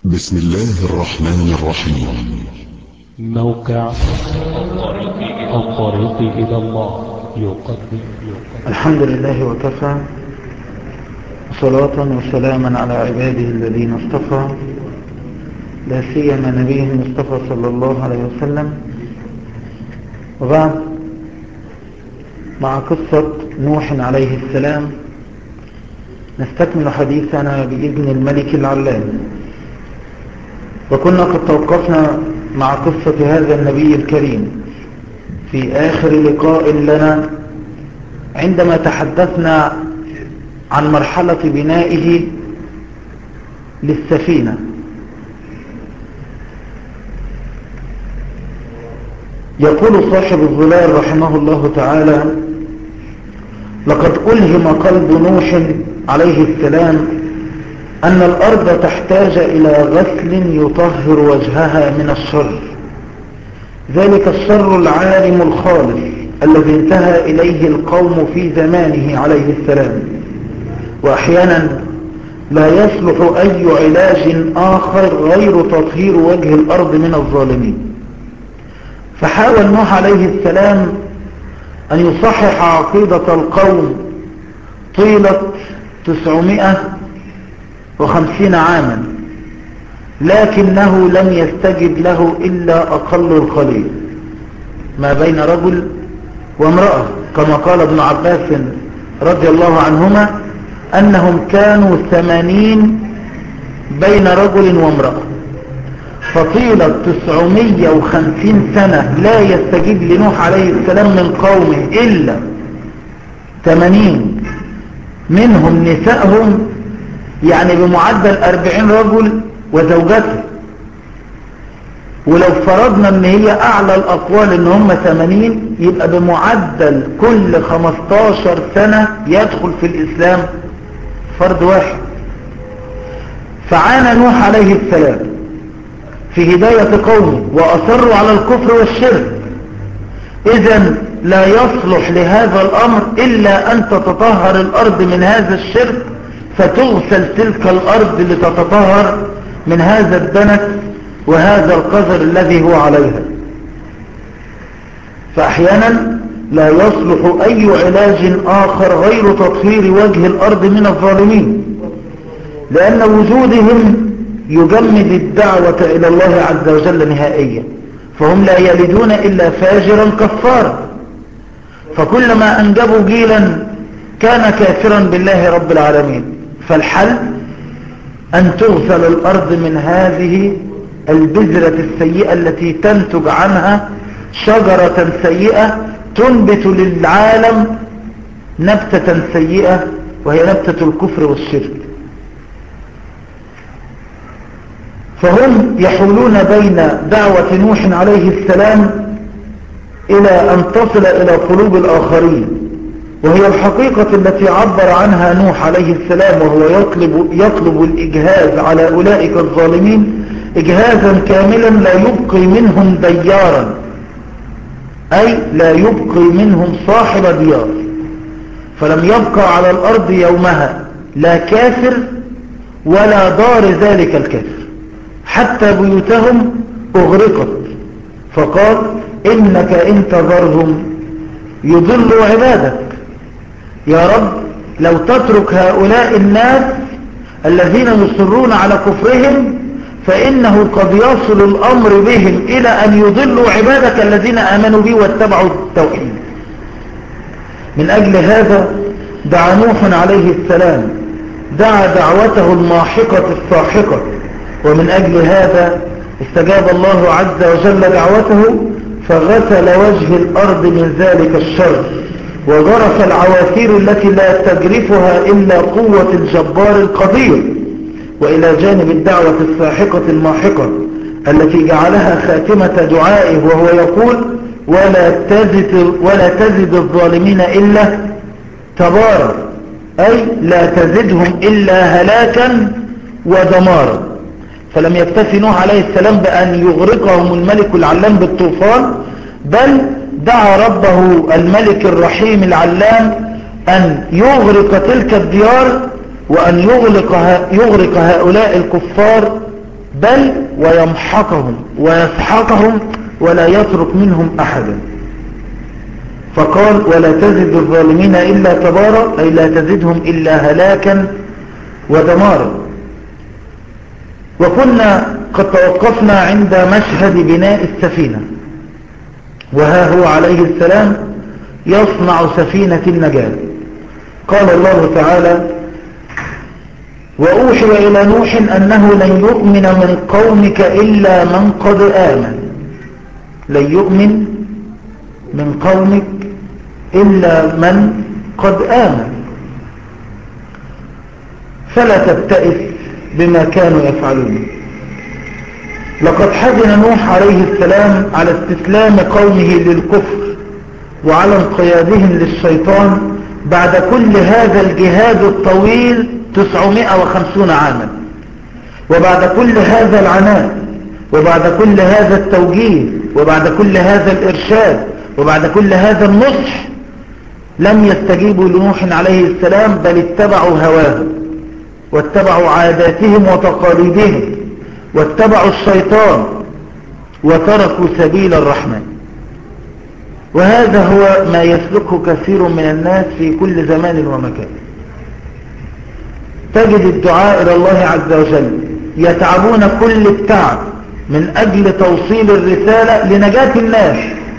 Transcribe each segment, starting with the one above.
بسم الله الرحمن الرحيم موقع الطريق إلى الله يقدم الحمد لله وكفى صلاة وسلاما على عباده الذين اصطفى لا سيما نبيه المصطفى صلى الله عليه وسلم وبعد مع قصة نوح عليه السلام نستكمل حديثنا بإذن الملك العلام وكنا قد توقفنا مع قصة هذا النبي الكريم في آخر لقاء لنا عندما تحدثنا عن مرحلة بنائه للسفينة يقول صاحب الظلال رحمه الله تعالى لقد ألهم قلب نوح عليه السلام أن الأرض تحتاج إلى غسل يطهر وجهها من الشر ذلك الشر العالم الخالص الذي انتهى إليه القوم في زمانه عليه السلام وأحيانا لا يصلح أي علاج آخر غير تطهير وجه الأرض من الظالمين فحاول نوح عليه السلام أن يصحح عقيدة القوم طيلة تسعمائة وخمسين عاما لكنه لم يستجب له إلا أقل القليل ما بين رجل وامرأة كما قال ابن عباس رضي الله عنهما أنهم كانوا ثمانين بين رجل وامرأة فطيلة تسعمية وخمسين سنة لا يستجيب لنوح عليه السلام من قومه إلا ثمانين منهم نسائهم يعني بمعدل أربعين رجل وزوجته ولو فرضنا ان هي اعلى الاقوال ان هم 80 يبقى بمعدل كل 15 سنة يدخل في الاسلام فرد واحد فعانى نوح عليه السلام في هداية قومه واصروا على الكفر والشرك اذا لا يصلح لهذا الامر الا ان تتطهر الارض من هذا الشرك فتغسل تلك الارض لتتطهر من هذا الدنس وهذا القذر الذي هو عليها فأحيانا لا يصلح أي علاج آخر غير تطهير وجه الأرض من الظالمين لأن وجودهم يجمد الدعوة إلى الله عز وجل نهائيا فهم لا يلدون إلا فاجرا كفارا فكلما أنجبوا جيلا كان كافرا بالله رب العالمين فالحل أن تغسل الأرض من هذه البذرة السيئة التي تنتج عنها شجرة سيئة تنبت للعالم نبتة سيئة وهي نبتة الكفر والشرك فهم يحولون بين دعوة نوح عليه السلام إلى أن تصل إلى قلوب الآخرين وهي الحقيقة التي عبر عنها نوح عليه السلام وهو يطلب, يطلب الإجهاز على أولئك الظالمين إجهازا كاملا لا يبقي منهم ديارا أي لا يبقي منهم صاحب ديار فلم يبقى على الأرض يومها لا كافر ولا دار ذلك الكافر حتى بيوتهم أغرقت فقال إنك إن تذرهم يضلوا عبادك يا رب لو تترك هؤلاء الناس الذين يصرون على كفرهم فإنه قد يصل الأمر بهم إلى أن يضلوا عبادك الذين آمنوا بي واتبعوا التوحيد من أجل هذا دعا نوح عليه السلام دعا دعوته الماحقة الصاحقة ومن أجل هذا استجاب الله عز وجل دعوته فغسل وجه الأرض من ذلك الشر وغرف العواثير التي لا تجرفها إلا قوة الجبار القدير وإلى جانب الدعوة الساحقة الماحقة التي جعلها خاتمة دعائه وهو يقول ولا تزد, ولا تزد الظالمين إلا تبارا أي لا تزدهم إلا هلاكا ودمارا فلم يكتفي نوح عليه السلام بأن يغرقهم الملك العلام بالطوفان بل دعا ربه الملك الرحيم العلام أن يغرق تلك الديار وأن يغلق يغرق هؤلاء الكفار بل ويمحقهم ويسحقهم ولا يترك منهم أحدا فقال ولا تزد الظالمين إلا تبارا أي لا تزدهم إلا هلاكا ودمارا وكنا قد توقفنا عند مشهد بناء السفينة وها هو عليه السلام يصنع سفينة النجاة قال الله تعالى وأوحي إلى نوح أنه لن يؤمن من قومك إلا من قد آمن لن يؤمن من قومك إلا من قد آمن فلا تبتئس بما كانوا يفعلون لقد حزن نوح عليه السلام على استسلام قومه للكفر وعلى انقيادهم للشيطان بعد كل هذا الجهاد الطويل 950 عاما وبعد كل هذا العناء وبعد كل هذا التوجيه وبعد كل هذا الإرشاد وبعد كل هذا النصح لم يستجيبوا لنوح عليه السلام بل اتبعوا هواه واتبعوا عاداتهم وتقاليدهم واتبعوا الشيطان وتركوا سبيل الرحمن وهذا هو ما يسلكه كثير من الناس في كل زمان ومكان تجد الدعاء إلى الله عز وجل يتعبون كل التعب من أجل توصيل الرسالة لنجاة الناس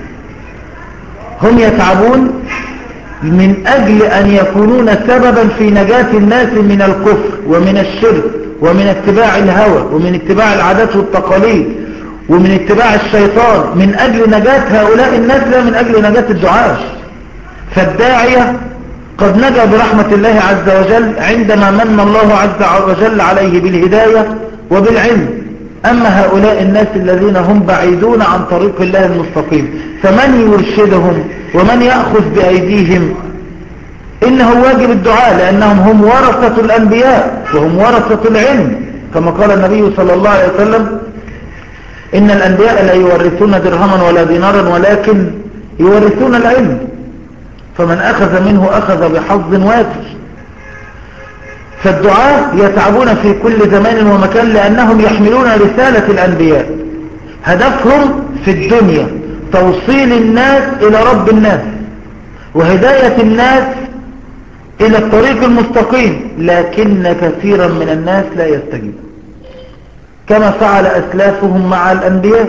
هم يتعبون من أجل أن يكونون سببا في نجاة الناس من الكفر ومن الشرك ومن اتباع الهوى ومن اتباع العادات والتقاليد ومن اتباع الشيطان من أجل نجاة هؤلاء الناس لا من أجل نجاة الدعاء فالداعية قد نجا برحمة الله عز وجل عندما من الله عز وجل عليه بالهداية وبالعلم أما هؤلاء الناس الذين هم بعيدون عن طريق الله المستقيم فمن يرشدهم ومن يأخذ بأيديهم إنه واجب الدعاء لأنهم هم ورثة الأنبياء وهم ورثة العلم كما قال النبي صلى الله عليه وسلم إن الأنبياء لا يورثون درهما ولا دينارا ولكن يورثون العلم فمن أخذ منه أخذ بحظ وافر فالدعاء يتعبون في كل زمان ومكان لأنهم يحملون رسالة الأنبياء هدفهم في الدنيا توصيل الناس إلى رب الناس وهداية الناس إلى الطريق المستقيم لكن كثيرا من الناس لا يستجيب كما فعل أسلافهم مع الأنبياء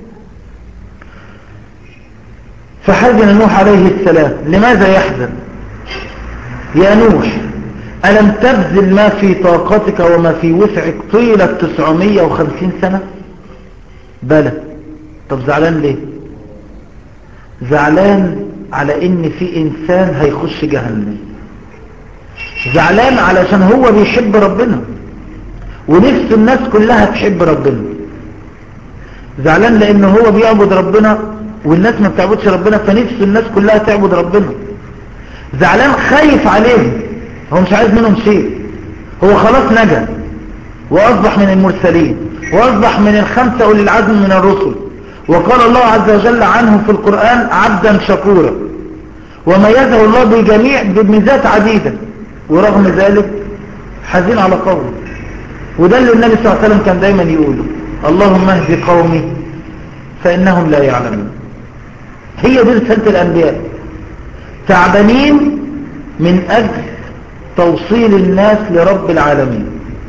فحزن نوح عليه السلام لماذا يحزن يا نوح ألم تبذل ما في طاقتك وما في وسعك طيلة 950 سنة بلى طب زعلان ليه زعلان على ان في انسان هيخش جهنم زعلان علشان هو بيحب ربنا ونفس الناس كلها تحب ربنا زعلان لان هو بيعبد ربنا والناس ما بتعبدش ربنا فنفس الناس كلها تعبد ربنا زعلان خايف عليهم هو مش عايز منهم شيء هو خلاص نجا واصبح من المرسلين واصبح من الخمسة اولي العزم من الرسل وقال الله عز وجل عنه في القرآن عبدا شكورا وميزه الله بجميع بميزات عديدة ورغم ذلك حزين على قومه وده اللي النبي صلى الله عليه وسلم كان دايما يقوله اللهم اهد قومي فإنهم لا يعلمون هي دي رسالة الأنبياء تعبانين من أجل توصيل الناس لرب العالمين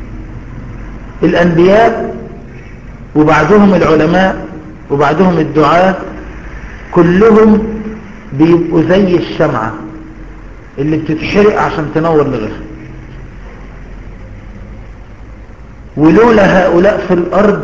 الأنبياء وبعدهم العلماء وبعدهم الدعاة كلهم بيبقوا زي الشمعة اللي بتتحرق عشان تنور لغيرها ولولا هؤلاء في الأرض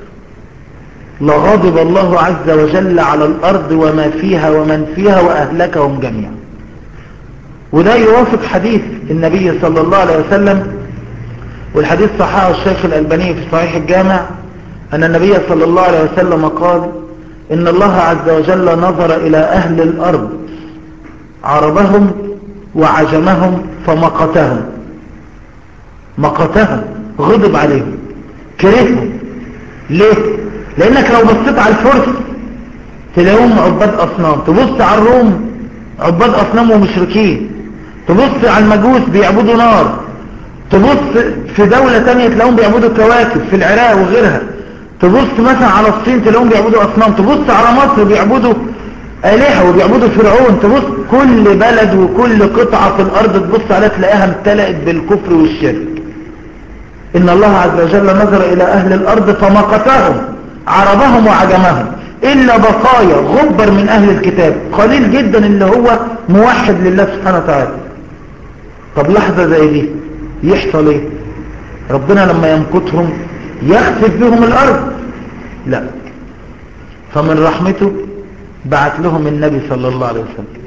لغضب الله عز وجل على الأرض وما فيها ومن فيها وأهلكهم جميعا وده يوافق حديث النبي صلى الله عليه وسلم والحديث صححه الشيخ الألباني في صحيح الجامع أن النبي صلى الله عليه وسلم قال إن الله عز وجل نظر إلى أهل الأرض عربهم وعجمهم فمقتهم مقتهم غضب عليهم كرههم ليه لانك لو بصيت على الفرس تلاقيهم عباد اصنام تبص على الروم عباد اصنام ومشركين تبص على المجوس بيعبدوا نار تبص في دولة تانية تلاقيهم بيعبدوا كواكب في العراق وغيرها تبص مثلا على الصين تلاقيهم بيعبدوا أصنام تبص على مصر بيعبدوا آلهة وبيعبدوا فرعون تبص كل بلد وكل قطعة في الأرض تبص عليها تلاقيها امتلأت بالكفر والشرك إن الله عز وجل نظر إلى أهل الأرض فمقتهم عربهم وعجمهم إلا بقايا غبر من أهل الكتاب قليل جدا اللي هو موحد لله سبحانه وتعالى طب لحظة زي دي يحصل ايه ربنا لما يمكتهم يخسف بهم الأرض لا فمن رحمته بعت لهم النبي صلى الله عليه وسلم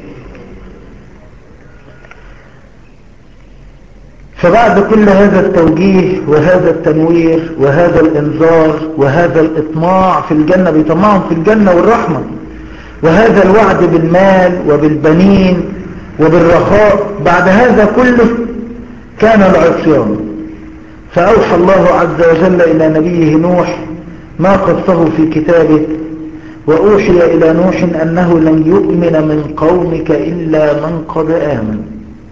فبعد كل هذا التوجيه وهذا التنوير وهذا الانذار وهذا الاطماع في الجنة بيطمعهم في الجنة والرحمة وهذا الوعد بالمال وبالبنين وبالرخاء بعد هذا كله كان العصيان فأوحى الله عز وجل إلى نبيه نوح ما قصه في كتابه وأوحي إلى نوح أنه لن يؤمن من قومك إلا من قد آمن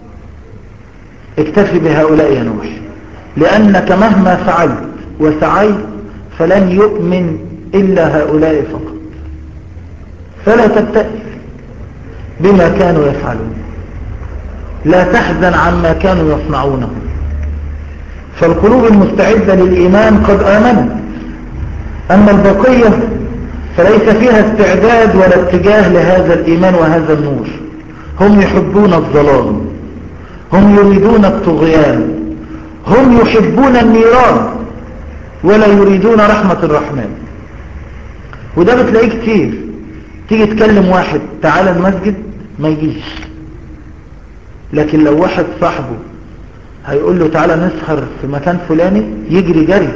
اكتفي بهؤلاء يا نوح لأنك مهما فعلت وسعيت فلن يؤمن إلا هؤلاء فقط فلا تبتئس بما كانوا يفعلون لا تحزن عما كانوا يصنعونه فالقلوب المستعدة للإيمان قد آمنت أما البقية فليس فيها استعداد ولا اتجاه لهذا الإيمان وهذا النور هم يحبون الظلام هم يريدون الطغيان هم يحبون النيران ولا يريدون رحمة الرحمن وده بتلاقيه كتير تيجي تكلم واحد تعالى المسجد ما يجيش لكن لو واحد صاحبه هيقول له تعالى نسهر في مكان فلاني يجري جري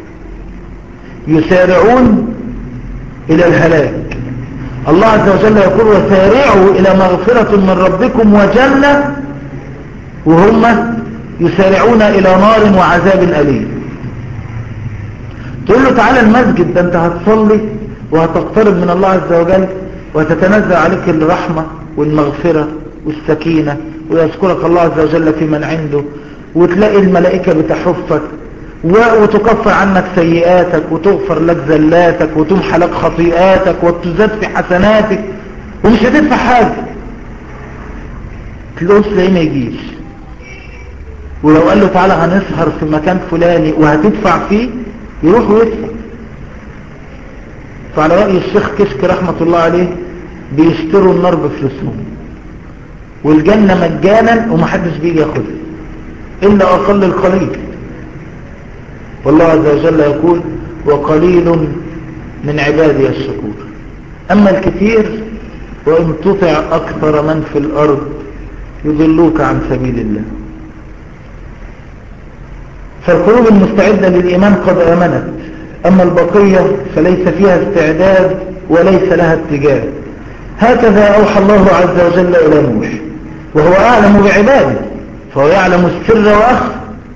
يسارعون إلى الهلاك الله عز وجل يقول وسارعوا إلى مغفرة من ربكم وجنة وهم يسارعون إلى نار وعذاب أليم تقول له تعالى المسجد ده انت هتصلي وهتقترب من الله عز وجل وتتنزل عليك الرحمة والمغفرة والسكينة ويذكرك الله عز وجل في من عنده وتلاقي الملائكة بتحفك وتكفر عنك سيئاتك وتغفر لك زلاتك وتمحى لك خطيئاتك وتزاد في حسناتك ومش هتدفع حاجة تلاقيه تلاقيه ما يجيش ولو قال له تعالى هنسهر في مكان فلاني وهتدفع فيه يروح ويدفع فعلى رأي الشيخ كشك رحمة الله عليه بيشتروا النار بفلوسهم والجنة مجانا ومحدش بيجي ياخدها إلا أقل القليل والله عز وجل يقول وقليل من عبادي الشكور أما الكثير وإن تطع أكثر من في الأرض يضلوك عن سبيل الله فالقلوب المستعدة للإيمان قد آمنت أما البقية فليس فيها استعداد وليس لها اتجاه هكذا أوحى الله عز وجل إلى نوح وهو أعلم بعباده فهو يعلم السر وأخفى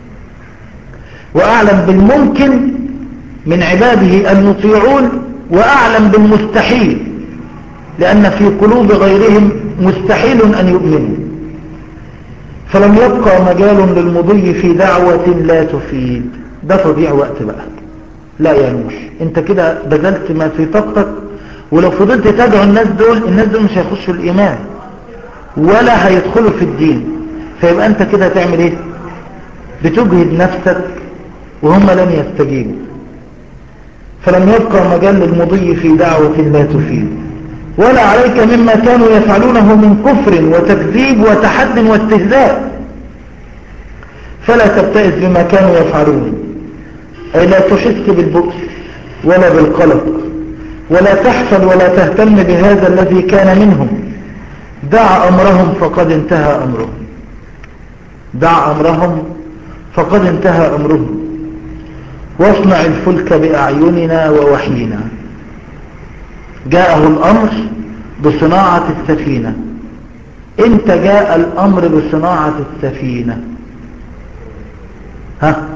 وأعلم بالممكن من عباده أن يطيعون وأعلم بالمستحيل لأن في قلوب غيرهم مستحيل أن يؤمنوا فلم يبقى مجال للمضي في دعوة لا تفيد ده تضيع وقت بقى لا يا نوح انت كده بذلت ما في طاقتك ولو فضلت تدعو الناس دول الناس دول مش هيخشوا الإيمان ولا هيدخلوا في الدين فيبقى انت كده هتعمل ايه بتجهد نفسك وهم لن يستجيبوا فلم يبقى مجال للمضي في دعوة لا تفيد ولا عليك مما كانوا يفعلونه من كفر وتكذيب وتحد واستهزاء فلا تبتئس بما كانوا يفعلون أي لا تحس بالبؤس ولا بالقلق ولا تحفل ولا تهتم بهذا الذي كان منهم دع أمرهم فقد انتهى أمرهم دع أمرهم فقد انتهى أمرهم واصنع الفلك بأعيننا ووحينا جاءه الأمر بصناعة السفينة انت جاء الأمر بصناعة السفينة ها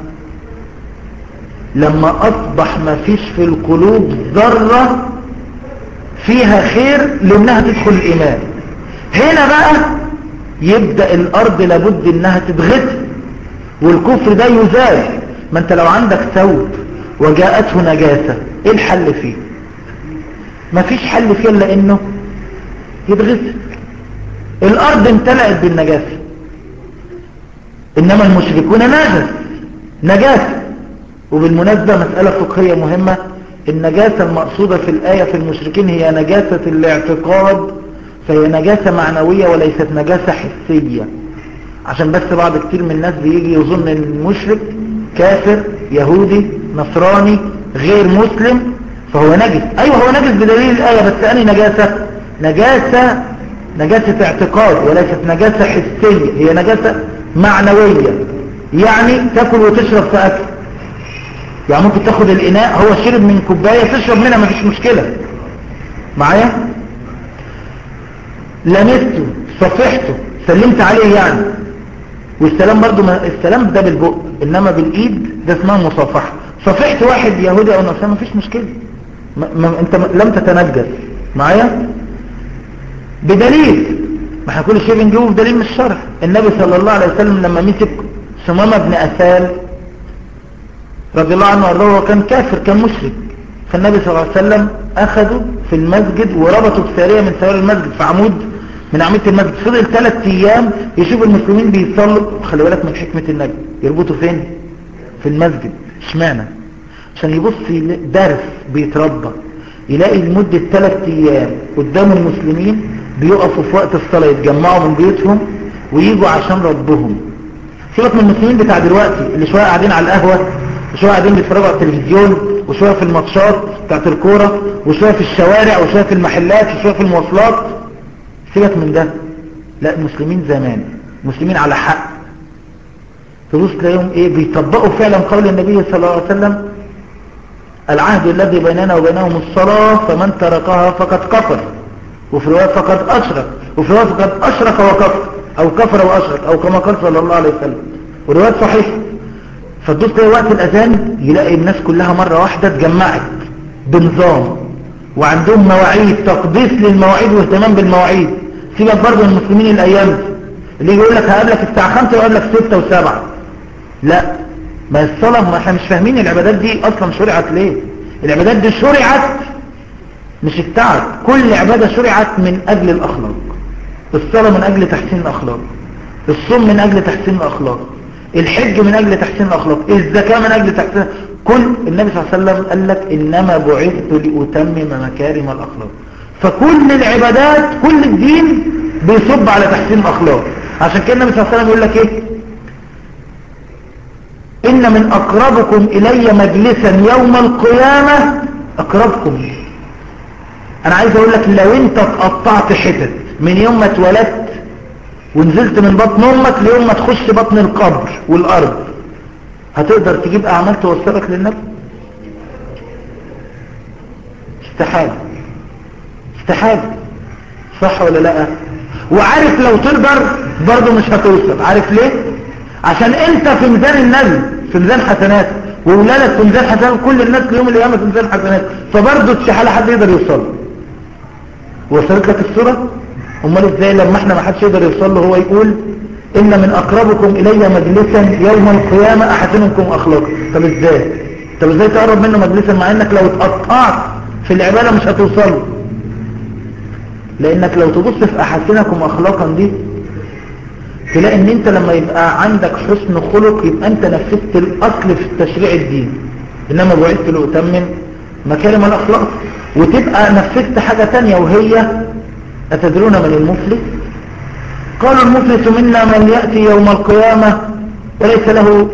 لما أصبح ما فيش في القلوب ذرة فيها خير لأنها تدخل الإيمان هنا بقى يبدأ الأرض لابد أنها تتغث والكفر ده يزال ما انت لو عندك ثوب وجاءته نجاسة ايه الحل فيه مفيش حل فيه الا انه يتغسل الارض امتلأت بالنجاسة انما المشركون نجس نجاسة وبالمناسبة مسألة فقهية مهمة النجاسة المقصودة في الآية في المشركين هي نجاسة الاعتقاد فهي نجاسة معنوية وليست نجاسة حسية عشان بس بعض كتير من الناس بيجي يظن ان المشرك كافر يهودي نصراني غير مسلم فهو نجس ايوه هو نجس بدليل الآية بس أني نجاسة نجاسة نجاسة اعتقاد وليست نجاسة حسية هي نجاسة معنوية يعني تاكل وتشرب في أكل يعني ممكن تاخد الإناء هو شرب من كوباية تشرب منها مفيش مشكلة معايا لمسته صفحته سلمت عليه يعني والسلام برضو ما السلام ده بالبق انما بالايد ده اسمها مصافحه صفحت واحد يهودي او نصراني مفيش مشكله ما ما انت لم تتنجس معايا بدليل ما احنا كل شيء بنجيبه بدليل من الشرع النبي صلى الله عليه وسلم لما مسك سمامه بن اسال رضي الله عنه وارضاه هو كان كافر كان مشرك فالنبي صلى الله عليه وسلم اخذه في المسجد وربطه بساريه من سوار المسجد في عمود من عمود المسجد فضل ثلاث ايام يشوف المسلمين بيصلوا خلي بالك من حكمة النبي يربطوا فين في المسجد اشمعنى عشان يبص درس بيتربى يلاقي لمدة ثلاث ايام قدام المسلمين بيقفوا في وقت الصلاة يتجمعوا من بيوتهم ويجوا عشان ربهم سيبك من المسلمين بتاع دلوقتي اللي شوية قاعدين على القهوة وشوية قاعدين بيتفرجوا على التلفزيون وشوية في الماتشات بتاعت الكورة وشوية في الشوارع وشوية في المحلات وشوية في المواصلات سيبك من ده لا المسلمين زمان مسلمين على حق تبص تلاقيهم ايه بيطبقوا فعلا قول النبي صلى الله عليه وسلم العهد الذي بيننا وبينهم الصلاة فمن تركها فقد كفر وفي رواية فقد أشرك وفي رواية فقد أشرك وكفر أو كفر وأشرك أو كما قال صلى الله عليه وسلم ورواية صحيحة فتبص تلاقي وقت الأذان يلاقي الناس كلها مرة واحدة اتجمعت بنظام وعندهم مواعيد تقديس للمواعيد واهتمام بالمواعيد سيبك برضه من المسلمين الايام دي اللي يقول لك هقابلك الساعه 5 ويقابلك 6 و7 لا ما الصلاه ما احنا مش فاهمين العبادات دي اصلا شرعت ليه العبادات دي شرعت مش التعب كل عباده شرعت من اجل الاخلاق الصلاه من اجل تحسين الاخلاق الصوم من اجل تحسين الاخلاق الحج من اجل تحسين الاخلاق الزكاه من اجل تحسين كل النبي صلى الله عليه وسلم قال لك إنما بعثت لأتمم مكارم الأخلاق فكل العبادات كل الدين بيصب على تحسين الأخلاق عشان كده النبي صلى الله عليه وسلم يقول لك إيه إن من أقربكم إلي مجلسا يوم القيامة أقربكم أنا عايز أقول لك لو أنت اتقطعت حتت من يوم ما اتولدت ونزلت من بطن أمك ليوم ما تخش بطن القبر والأرض هتقدر تجيب اعمال توصلك للنبي استحالة استحالة صح ولا لا وعارف لو تقدر برضه مش هتوصل عارف ليه عشان انت في ميزان النبي في ميزان حسنات وولادك في ميزان حسنات كل الناس ليوم القيامه في ميزان حسنات فبرضه استحاله حد يقدر يوصل وصلت لك الصوره امال ازاي لما احنا ما حدش يقدر يوصل له هو يقول إن من أقربكم إلي مجلسا يوم القيامة أحسنكم أخلاقا طب إزاي طب إزاي تقرب منه مجلسا مع إنك لو اتقطعت في العبادة مش هتوصل لأنك لو تبص في أحسنكم أخلاقا دي تلاقي إن أنت لما يبقى عندك حسن خلق يبقى أنت نفذت الأصل في التشريع الدين إنما بعثت لأتمم مكارم الأخلاق وتبقى نفذت حاجة تانية وهي أتدرون من المفلس قالوا المفلس منا من يأتي يوم القيامة وليس له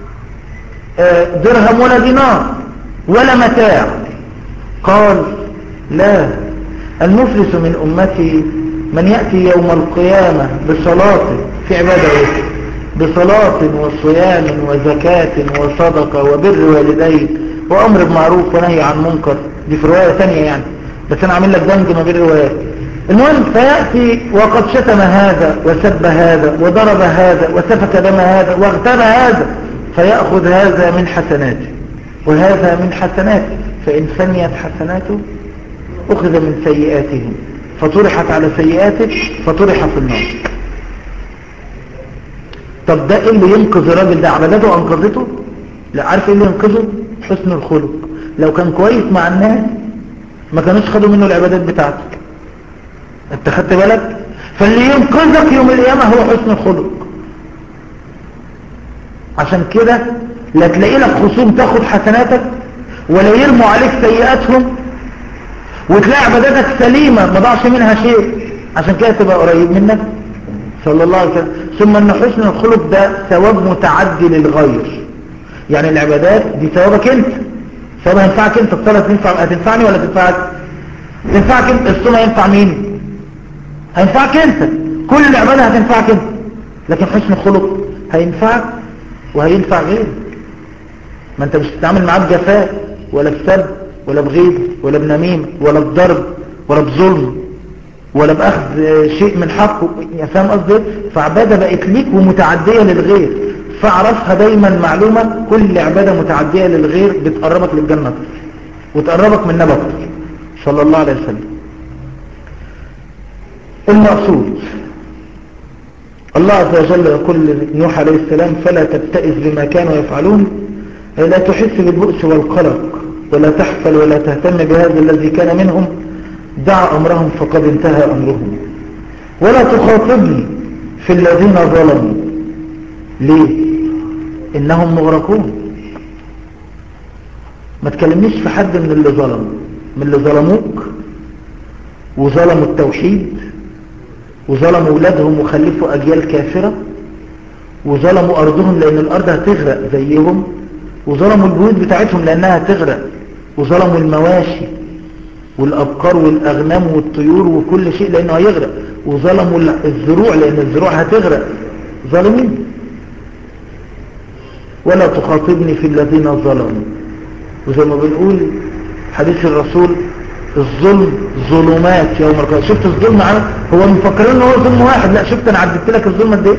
درهم ولا دينار ولا متاع قال لا المفلس من أمتي من يأتي يوم القيامة بصلاة في عبادة بصلاة وصيام وزكاة وصدقة وبر والدين وأمر بمعروف ونهي عن منكر دي في رواية ثانية يعني بس أنا عامل لك دمج ما بين الروايات المهم فيأتي وقد شتم هذا وسب هذا وضرب هذا وسفك دم هذا واغتاب هذا فيأخذ هذا من حسناته وهذا من حسناته فإن فنيت حسناته أخذ من سيئاتهم فطرحت على سيئاته فطرح في النار طب ده ايه اللي ينقذ الراجل ده عبادته انقذته لا عارف ايه اللي ينقذه حسن الخلق لو كان كويس مع الناس ما كانوش خدوا منه العبادات بتاعته انت خدت بالك فاللي ينقذك يوم القيامة هو حسن الخلق عشان كده لا تلاقي لك خصوم تاخد حسناتك ولا يرموا عليك سيئاتهم وتلاقي عباداتك سليمة ما ضاعش منها شيء عشان كده تبقى قريب منك صلى الله عليه وسلم ثم ان حسن الخلق ده ثواب متعدي للغير يعني العبادات دي ثوابك انت ثواب هينفعك انت الصلاة تنفع هتنفعني ولا تنفعك تنفعك انت الصلاة ينفع مين هينفعك انت كل العبادة هتنفعك انت لكن حسن الخلق هينفعك وهينفع غيرك ما انت مش تتعامل معاه بجفاء ولا بسب ولا بغيظ ولا بنميمة ولا بضرب ولا بظلم ولا بأخذ شيء من حقه يا فاهم قصدي فعبادة بقت ليك ومتعدية للغير فاعرفها دايما معلومة كل عبادة متعدية للغير بتقربك للجنة أكتر وتقربك من نبي أكتر صلى الله عليه وسلم المقصود الله عز وجل يقول لنوح عليه السلام فلا تبتئس بما كانوا يفعلون أي لا تحس بالبؤس والقلق ولا تحفل ولا تهتم بهذا الذي كان منهم دع أمرهم فقد انتهى أمرهم ولا تخاطبني في الذين ظلموا ليه إنهم مغرقون ما تكلمنيش في حد من اللي ظلموا من اللي ظلموك وظلموا التوحيد وظلموا أولادهم وخلفوا أجيال كافرة وظلموا أرضهم لأن الأرض هتغرق زيهم وظلموا البيوت بتاعتهم لأنها هتغرق وظلموا المواشي والأبقار والأغنام والطيور وكل شيء لأنه هيغرق وظلموا الزروع لأن الزروع هتغرق ظالمين ولا تخاطبني في الذين ظلموا وزي ما بنقول حديث الرسول الظلم ظلمات يوم القيامة شفت الظلم عمل هو مفكرين ان هو ظلم واحد لا شفت انا عددت لك الظلم قد ايه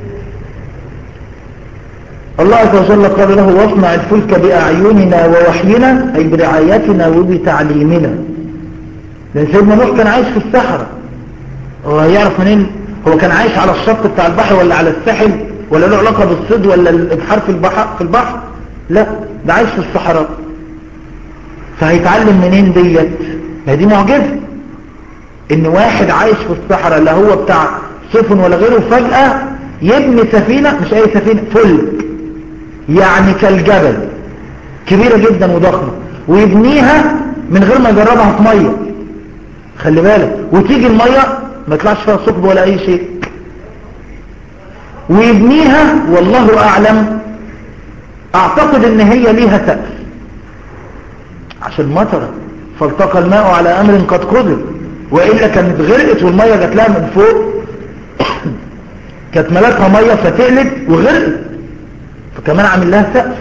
الله عز وجل قال له واصنع الفلك بأعيننا ووحينا أي برعايتنا وبتعليمنا لأن سيدنا نوح كان عايش في الصحراء هو يعرف منين هو كان عايش على الشط بتاع البحر ولا على الساحل ولا له علاقة بالصيد ولا الإبحار في البحر, في البحر لا ده عايش في الصحراء فهيتعلم منين ديت ما دي معجزة ان واحد عايش في الصحراء لا هو بتاع سفن ولا غيره فجأة يبني سفينة مش اي سفينة فلك يعني كالجبل كبيرة جدا وضخمة ويبنيها من غير ما يجربها في مية خلي بالك وتيجي المية ما يطلعش فيها ثقب ولا اي شيء ويبنيها والله اعلم اعتقد ان هي ليها سقف عشان مطرة فالتقى الماء على امر قد قدر وإلا كانت غرقت والمية جات لها من فوق كانت ملاكها مية فتقلت وغرقت فكمان عامل لها سقف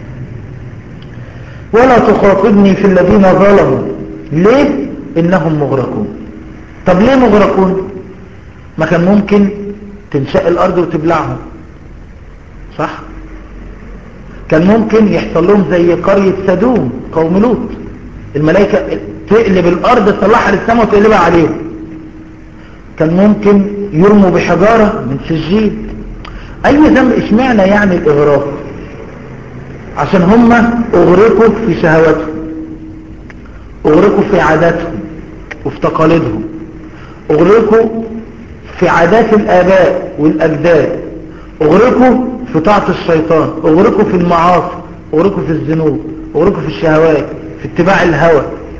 ولا تخاطبني في الذين ظلموا ليه انهم مغرقون طب ليه مغرقون ما كان ممكن تنشق الارض وتبلعهم صح كان ممكن يحصل لهم زي قرية سدوم قوم لوط الملائكة تقلب الارض تصلحها للسماء وتقلبها عليهم كان ممكن يرموا بحجارة من سجيل اي ذنب اشمعنى يعني الاغراق عشان هم اغرقوا في شهواتهم اغرقوا في عاداتهم وفي تقاليدهم اغرقوا في عادات الاباء والاجداد اغرقوا في طاعة الشيطان اغرقوا في المعاصي اغرقوا في الذنوب اغرقوا في الشهوات في اتباع الهوى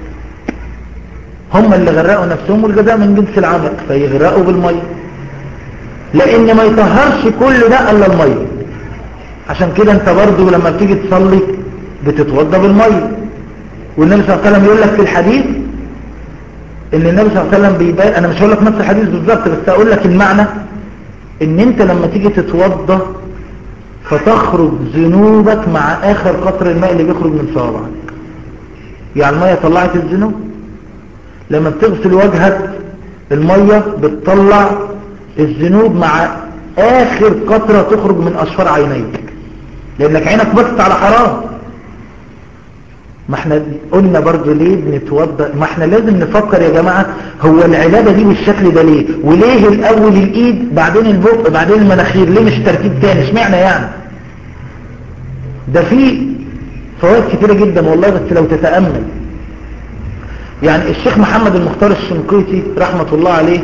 هم اللي غرقوا نفسهم والجزاء من جنس العمل فيغرقوا بالمية لان ما يطهرش كل ده الا المية عشان كده انت برضو لما بتيجي تصلي بتتوضى بالمية والنبي صلى الله عليه وسلم يقول لك في الحديث ان النبي صلى الله عليه وسلم بيبان انا مش هقول لك نفس الحديث بالظبط بس اقول لك المعنى ان انت لما تيجي تتوضى فتخرج ذنوبك مع اخر قطر الماء اللي بيخرج من صوابعك يعني المية طلعت الذنوب لما بتغسل وجهك المية بتطلع الذنوب مع اخر قطرة تخرج من اشفار عينيك لانك عينك بصت على حرام ما احنا قلنا برضو ليه بنتوضا ما احنا لازم نفكر يا جماعة هو العبادة دي بالشكل ده ليه وليه الاول الايد بعدين البق بعدين المناخير ليه مش ترتيب تاني اشمعنى يعني ده في فوائد كتيرة جدا والله بس لو تتأمل يعني الشيخ محمد المختار الشنقيطي رحمة الله عليه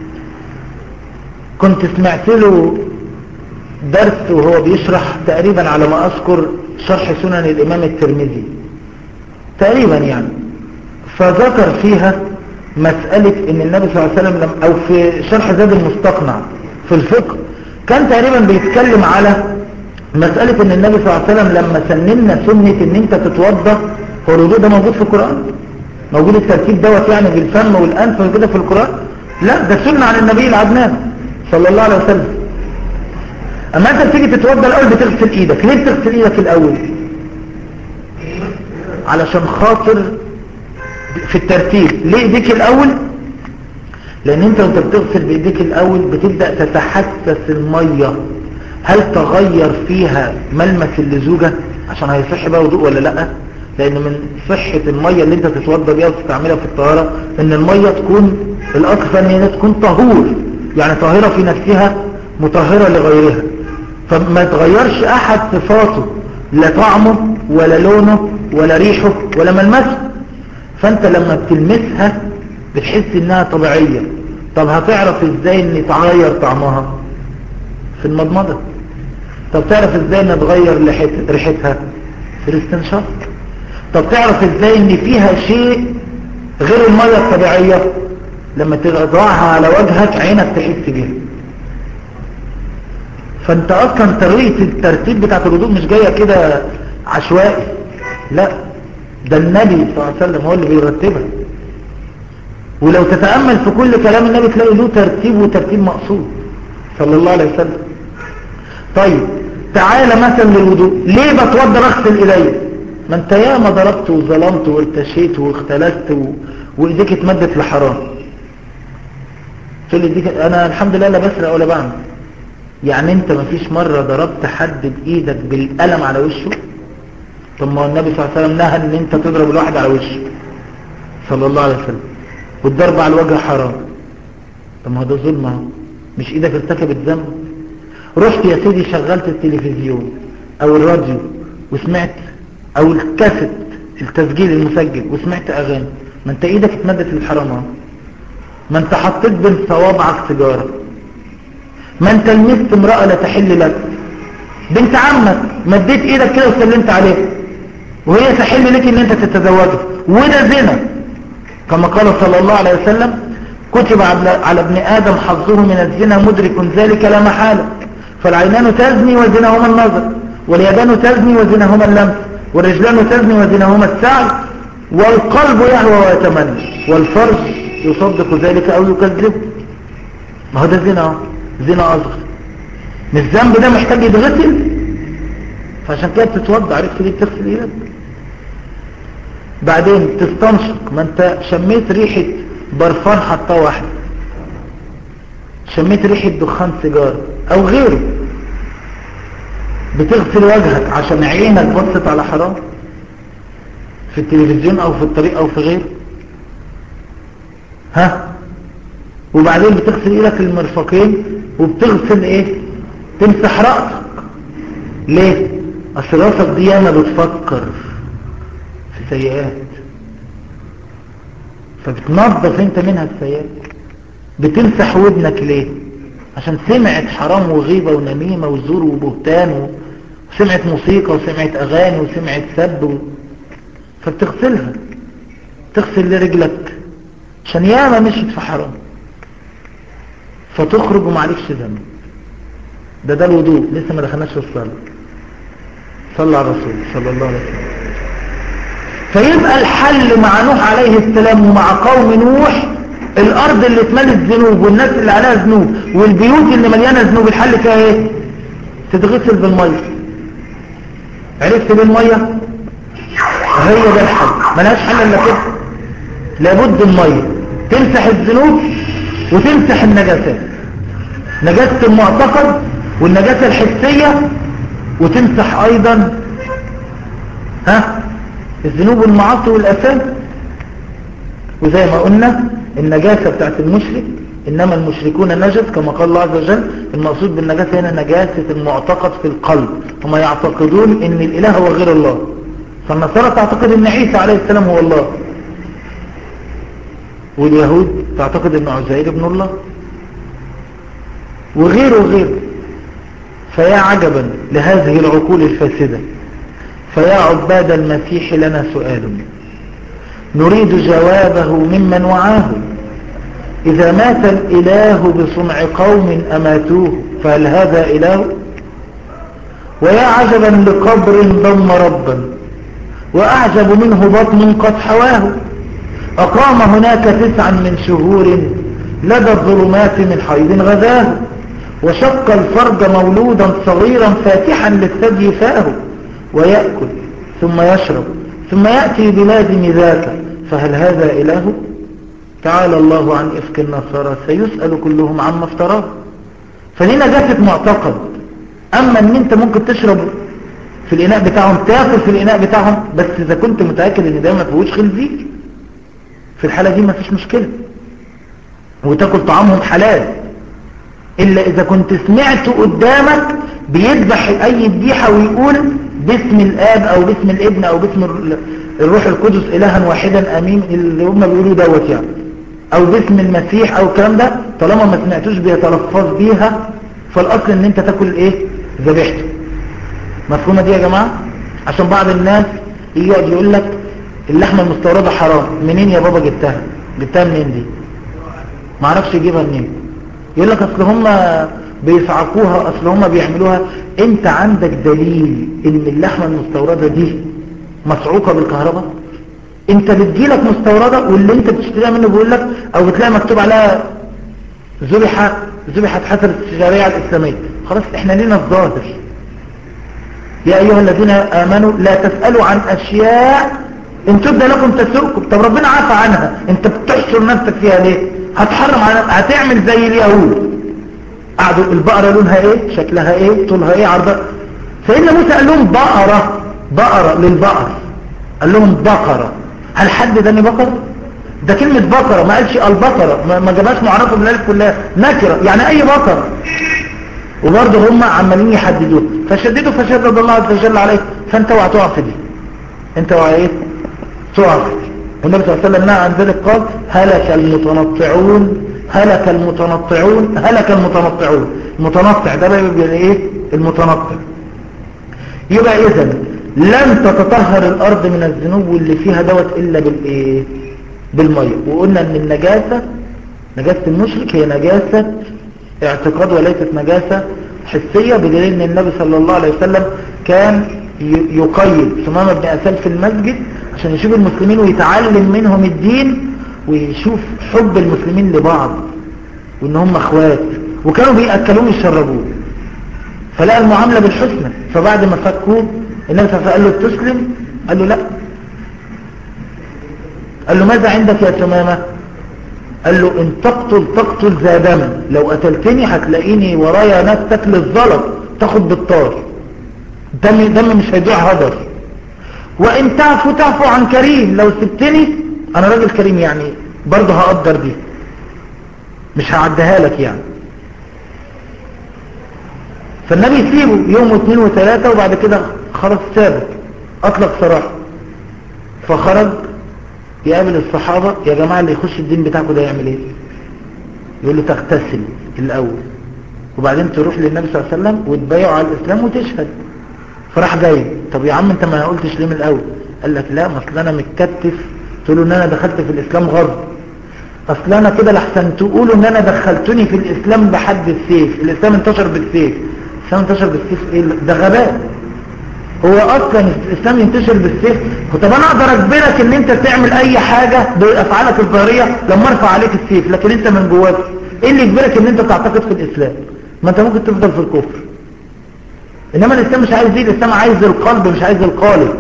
كنت سمعت له درس وهو بيشرح تقريبا على ما أذكر شرح سنن الإمام الترمذي تقريبا يعني فذكر فيها مسألة ان النبي صلى الله عليه وسلم لم او في شرح زاد المستقنع في الفقه كان تقريبا بيتكلم على مسألة ان النبي صلى الله عليه وسلم لما سننا سنة ان انت تتوضى هو الوضوء ده موجود في القرآن موجود الترتيب دوت يعني بالفم والانف وكده في القرآن لا ده سنة عن النبي العدنان صلى الله عليه وسلم اما انت بتيجي تتوضى الاول بتغسل ايدك ليه بتغسل ايدك الاول علشان خاطر في الترتيب ليه ايديك الاول لان انت وانت بتغسل بايديك الاول بتبدأ تتحسس المية هل تغير فيها ملمس اللزوجة عشان هيصح بقى وضوء ولا لا لان من صحة المية اللي انت تتوضى بيها وتستعملها في الطهارة ان المية تكون الاكثر ان هي تكون طهور يعني طاهرة في نفسها مطهرة لغيرها فما تغيرش احد صفاته لا طعمه ولا لونه ولا ريحه ولا ملمسه فانت لما بتلمسها بتحس انها طبيعية طب هتعرف ازاي ان يتغير طعمها في المضمضة طب تعرف ازاي ان تغير ريحتها في الاستنشاق طب تعرف ازاي ان فيها شيء غير المية الطبيعية لما تضعها على وجهك عينك تحس بيها فانت اصلا طريقة الترتيب بتاعت الوضوء مش جاية كده عشوائي لا ده النبي صلى الله عليه وسلم هو اللي بيرتبها ولو تتأمل في كل كلام النبي تلاقي له ترتيب وترتيب مقصود صلى الله عليه وسلم طيب تعالى مثلا للوضوء ليه بتوضى اغسل ايديا ما انت ياما ضربت وظلمت وارتشيت واختلست و... وايديك اتمدت لحرام تقول لي ايديك انا الحمد لله لا بسرق ولا بعمل يعني انت ما فيش مرة ضربت حد بايدك بالقلم على وشه طب ما النبي صلى الله عليه وسلم نهى ان انت تضرب الواحد على وشه صلى الله عليه وسلم والضرب على الوجه حرام طب ما هو ده ظلم اهو مش ايدك ارتكبت ذنب رحت يا سيدي شغلت التلفزيون او الراديو وسمعت او الكاسيت التسجيل المسجل وسمعت اغاني ما انت ايدك اتمدت للحرام اهو ما انت حطيت بين صوابعك سيجاره ما انت لمست امرأة لا تحل لك بنت عمك مديت ايدك كده وسلمت عليها وهي تحل لك ان انت تتزوجها وده زنا كما قال صلى الله عليه وسلم كتب على ابن آدم حظه من الزنا مدرك ذلك لا محالة فالعينان تزني وزنهما النظر واليدان تزني وزنهما اللمس والرجلان تزني وزنهما السعي والقلب يهوى ويتمنى والفرج يصدق ذلك او يكذبه ما هو ده زنا زنا اصغر مش الذنب ده محتاج يتغسل فعشان كده بتتوضع عرفت ليه بتغسل ايدك بعدين تستنشق ما انت شميت ريحة برفان حطاه واحدة شميت ريحة دخان سيجارة او غيره بتغسل وجهك عشان عينك بصت على حرام في التلفزيون او في الطريق او في غيره ها وبعدين بتغسل ايدك المرفقين وبتغسل ايه تمسح رأسك ليه اصل رأسك دي ياما بتفكر في سيئات فبتنظف انت منها السيئات بتمسح ودنك ليه عشان سمعت حرام وغيبة ونميمة وزور وبهتان وسمعت موسيقى وسمعت اغاني وسمعت سب و... فبتغسلها تغسل لرجلك عشان ياما مشيت في حرام فتخرج ومعليكش ذنب ده ده الوضوء لسه ما دخلناش في الصلاة صلى على الرسول صلى الله عليه وسلم فيبقى الحل مع نوح عليه السلام ومع قوم نوح الارض اللي اتملت ذنوب والناس اللي عليها ذنوب والبيوت اللي مليانه ذنوب الحل فيها ايه تتغسل بالميه عرفت بالميه هي ده الحل ملهاش حل الا كده لابد الميه تمسح الذنوب وتمسح النجاسات نجاسة المعتقد والنجاسة الحسية وتمسح ايضا ها الذنوب والمعاصي والأثام وزي ما قلنا النجاسة بتاعت المشرك إنما المشركون نجس كما قال الله عز وجل المقصود بالنجاسة هنا نجاسة المعتقد في القلب هم يعتقدون إن الإله هو غير الله فالنصارى تعتقد إن عيسى عليه السلام هو الله واليهود تعتقد إن عزير ابن الله وغيره وغيره فيا عجبا لهذه العقول الفاسدة فيا عباد المسيح لنا سؤال نريد جوابه ممن وعاه إذا مات الإله بصنع قوم أماتوه فهل هذا إله ويا عجبا لقبر ضم ربا وأعجب منه بطن قد حواه أقام هناك تسعا من شهور لدى الظلمات من حيض غذاه وشق الفرج مولودا صغيرا فاتحا للثدي فاه ويأكل ثم يشرب ثم يأتي بلازم ذاك فهل هذا إله تعالى الله عن إفك النصارى سيسأل كلهم عما افتراه فدي نجاسة معتقد أما أن أنت ممكن تشرب في الإناء بتاعهم تاكل في الإناء بتاعهم بس إذا كنت متأكد أن ده ما فيهوش خنزير في الحالة دي ما فيش مشكلة وتاكل طعامهم حلال إلا إذا كنت سمعت قدامك بيذبح أي ذبيحة ويقول باسم الآب أو باسم الابن أو باسم الروح القدس إلها واحدا أمين اللي هم بيقولوا دوت يعني أو باسم المسيح أو الكلام ده طالما ما سمعتوش بيتلفظ بيها فالأصل إن أنت تاكل إيه ذبيحته مفهومة دي يا جماعة عشان بعض الناس يقعد يقول لك اللحمة المستوردة حرام منين يا بابا جبتها جبتها منين دي معرفش يجيبها منين يقول لك اصل هم بيصعقوها اصل هم بيعملوها انت عندك دليل ان اللحمة المستوردة دي مصعوقة بالكهرباء انت بتجيلك مستوردة واللي انت بتشتريها منه بيقول لك او بتلاقي مكتوب عليها ذبحت ذبحت حسب الشريعة الاسلامية خلاص احنا لينا الظاهر يا ايها الذين امنوا لا تسألوا عن اشياء ان تبدأ لكم تسركم طب ربنا عفى عنها انت بتحشر نفسك فيها ليه هتحرم هتعمل زي اليهود قعدوا البقرة لونها ايه شكلها ايه طولها ايه عرضها سيدنا موسى قال لهم بقرة بقرة للبقر قال لهم بقرة هل حد داني بقرة ده كلمة بقرة ما قالش البقرة ما جابهاش معرفة بالالف كلها نكرة يعني اي بقرة وبرضه هم عمالين يحددوا فشددوا فشدد الله عز وجل عليه فانت اوعى تقع في دي انت اوعى ايه تقع في دي والنبي صلى الله عليه وسلم نهى عن ذلك قال هلك المتنطعون هلك المتنطعون هلك المتنطعون المتنطع ده بقى ايه المتنطع يبقى اذا لن تتطهر الارض من الذنوب واللي فيها دوت الا بالايه بالميه وقلنا ان النجاسه نجاسه المشرك هي نجاسه اعتقاد وليست نجاسه حسيه بدليل ان النبي صلى الله عليه وسلم كان يقيد ثمامه بن اسال في المسجد عشان يشوف المسلمين ويتعلم منهم الدين ويشوف حب المسلمين لبعض وان هم اخوات وكانوا بيأكلون يشربوه فلقى المعاملة بالحسنى فبعد ما فكوه النبي صلى الله عليه وسلم قال له تسلم قال له لا قال له ماذا عندك يا تمامة قال له ان تقتل تقتل ذا دم لو قتلتني هتلاقيني ورايا ناس تاكل الزلط تاخد بالطار دم دم مش هيضيع هدر وان تعفو تعفو عن كريم لو سبتني انا راجل كريم يعني برضه هقدر دي مش هعديها لك يعني فالنبي يسيبه يوم واثنين وثلاثة وبعد كده خلاص سابه اطلق سراحه فخرج يقابل الصحابة يا جماعة اللي يخش الدين بتاعكم ده يعمل ايه يقول له تغتسل الاول وبعدين تروح للنبي صلى الله عليه وسلم وتبايعه على الاسلام وتشهد فراح جاي طب يا عم انت ما قلتش ليه من الاول قال لك لا اصل انا متكتف تقول له ان انا دخلت في الاسلام غرب اصل انا كده لحسن تقولوا ان انا دخلتني في الاسلام بحد السيف الاسلام انتشر بالسيف الاسلام انتشر بالسيف ايه ده غباء هو اصلا الاسلام ينتشر بالسيف طب انا اقدر اجبرك ان انت تعمل اي حاجة بافعالك الظاهرية لما ارفع عليك السيف لكن انت من جواك ايه اللي يجبرك ان انت تعتقد في الاسلام ما انت ممكن تفضل في الكفر انما الاسلام مش عايز دي الاسلام عايز القلب مش عايز القالب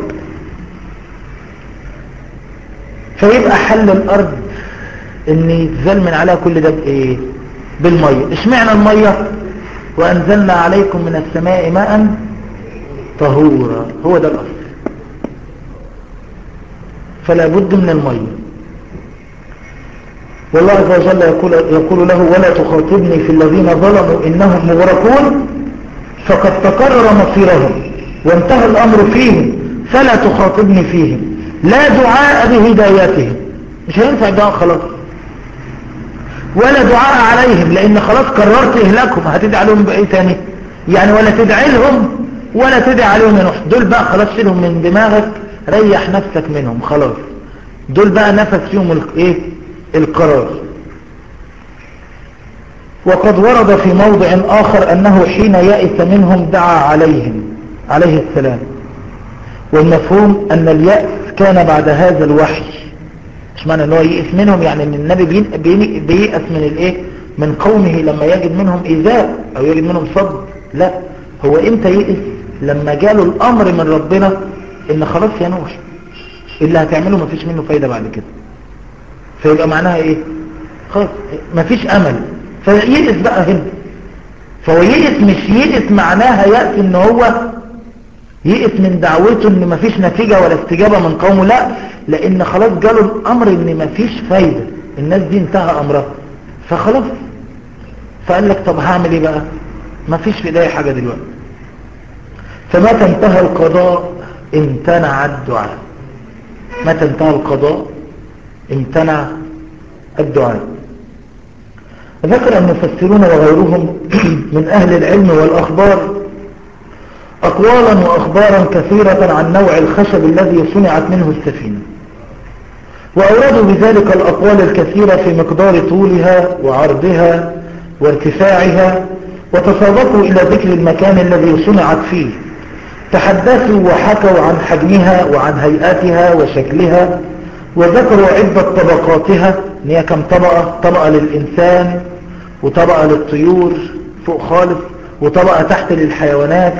فيبقى حل الارض ان يتزال من عليها كل ده بايه بالمية اشمعنى المية وانزلنا عليكم من السماء ماء طهورا هو ده الاصل فلا بد من المية والله عز وجل يقول, يقول له ولا تخاطبني في الذين ظلموا إنهم مغرقون فقد تقرر مصيرهم وانتهى الأمر فيهم فلا تخاطبني فيهم لا دعاء بهدايتهم مش هينفع دعاء خلاص ولا دعاء عليهم لأن خلاص قررت إهلاكهم هتدعي لهم بأي تاني يعني ولا تدعي لهم ولا تدعي عليهم يا نوح دول بقى خلاص شيلهم من دماغك ريح نفسك منهم خلاص دول بقى نفس فيهم الايه القرار وقد ورد في موضع آخر أنه حين يأس منهم دعا عليهم عليه السلام والمفهوم أن اليأس كان بعد هذا الوحي مش معنى أنه يئس منهم يعني أن النبي بيئس من الإيه من قومه لما يجد منهم إيذاء أو يجد منهم صد لا هو إمتى يئس لما جاله الأمر من ربنا إن خلاص يا نوح اللي هتعمله مفيش منه فايدة بعد كده فيبقى معناها إيه خلاص مفيش أمل فيئس بقى هنا فهو يئس مش يئس معناها يأس ان هو يئس من دعوته ان مفيش نتيجة ولا استجابة من قومه لا لان خلاص جاله الامر ان مفيش فايدة الناس دي انتهى امرها فخلاص فقال لك طب هعمل ايه بقى مفيش في ايدي حاجة دلوقتي فمتى انتهى القضاء امتنع الدعاء متى انتهى القضاء امتنع الدعاء ذكر المفسرون وغيرهم من أهل العلم والأخبار أقوالا وأخبارا كثيرة عن نوع الخشب الذي صنعت منه السفينة وأورادوا بذلك الأقوال الكثيرة في مقدار طولها وعرضها وارتفاعها وتصادقوا إلى ذكر المكان الذي صنعت فيه تحدثوا وحكوا عن حجمها وعن هيئاتها وشكلها وذكروا عدة طبقاتها هي كم طبقة طبقة للإنسان وطبقة للطيور فوق خالص وطبقة تحت للحيوانات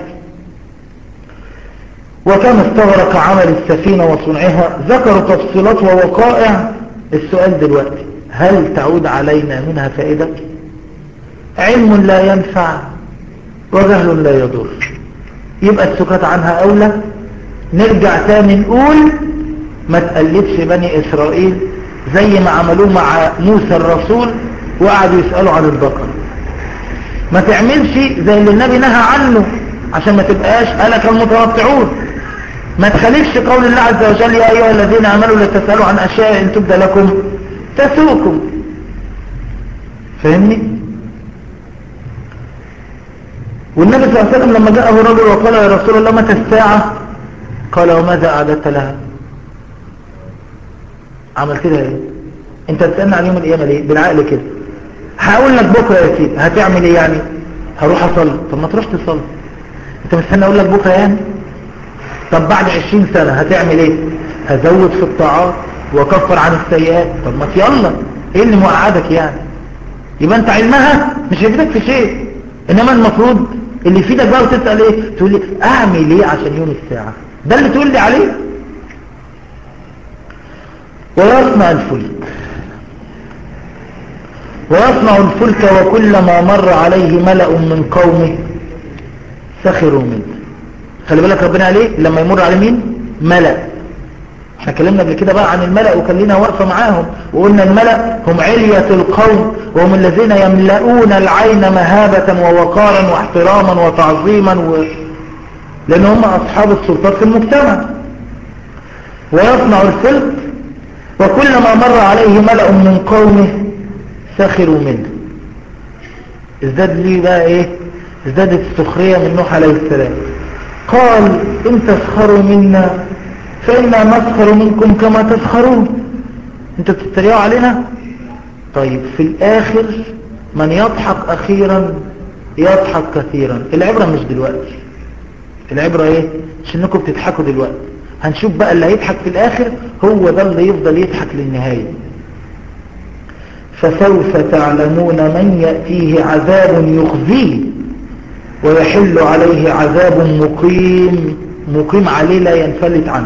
وكم استغرق عمل السفينة وصنعها ذكروا تفصيلات ووقائع السؤال دلوقتي هل تعود علينا منها فائدة علم لا ينفع وجهل لا يضر يبقى السكات عنها أولى نرجع تاني نقول ما تقلدش بني إسرائيل زي ما عملوه مع موسى الرسول وقعدوا يسألوا عن البقر ما تعملش زي اللي النبي نهى عنه عشان ما تبقاش ألك المتوقعون ما تخالفش قول الله عز وجل يا أيها الذين آمنوا لا تسألوا عن أشياء إن تبدى لكم تسوكم فاهمني والنبي صلى الله عليه وسلم لما جاءه رجل وقال يا رسول الله متى الساعة قال وماذا أعددت لها عمل كده ايه انت تسألنا عن يوم القيامة ليه بالعقل كده هقول لك بكرة يا سيدي هتعمل ايه يعني هروح اصلي طب ما تروح تصلي انت مستنى اقول لك بكرة يعني طب بعد عشرين سنة هتعمل ايه هزود في الطاعات وكفر عن السيئات طب ما يلا ايه اللي موقعدك يعني يبقى انت علمها مش هيفيدك في شيء انما المفروض اللي يفيدك بقى وتسأل ايه تقول لي اعمل ايه عشان يوم الساعة ده اللي تقول لي عليه ويصنع الفلك ويصنع الفلك وكلما مر عليه ملأ من قومه سخروا منه خلي بالك ربنا عليه لما يمر على مين ملأ احنا اتكلمنا قبل كده بقى عن الملأ وكان لنا وقفة معاهم وقلنا الملأ هم علية القوم وهم الذين يملؤون العين مهابة ووقارا واحتراما وتعظيما و... لان هم اصحاب السلطات في المجتمع ويصنع الفلك وكلما مر عليه ملأ من قومه سخروا منه ازداد لي بقى ايه ازدادت السخرية من نوح عليه السلام قال ان تسخروا منا فإنا نسخر منكم كما تسخرون انتوا بتتريقوا علينا طيب في الاخر من يضحك اخيرا يضحك كثيرا العبرة مش دلوقتي العبرة ايه مش انكم بتضحكوا دلوقتي هنشوف بقى اللي هيضحك في الاخر هو ده اللي يفضل يضحك للنهاية فسوف تعلمون من يأتيه عذاب يخزيه ويحل عليه عذاب مقيم مقيم عليه لا ينفلت عنه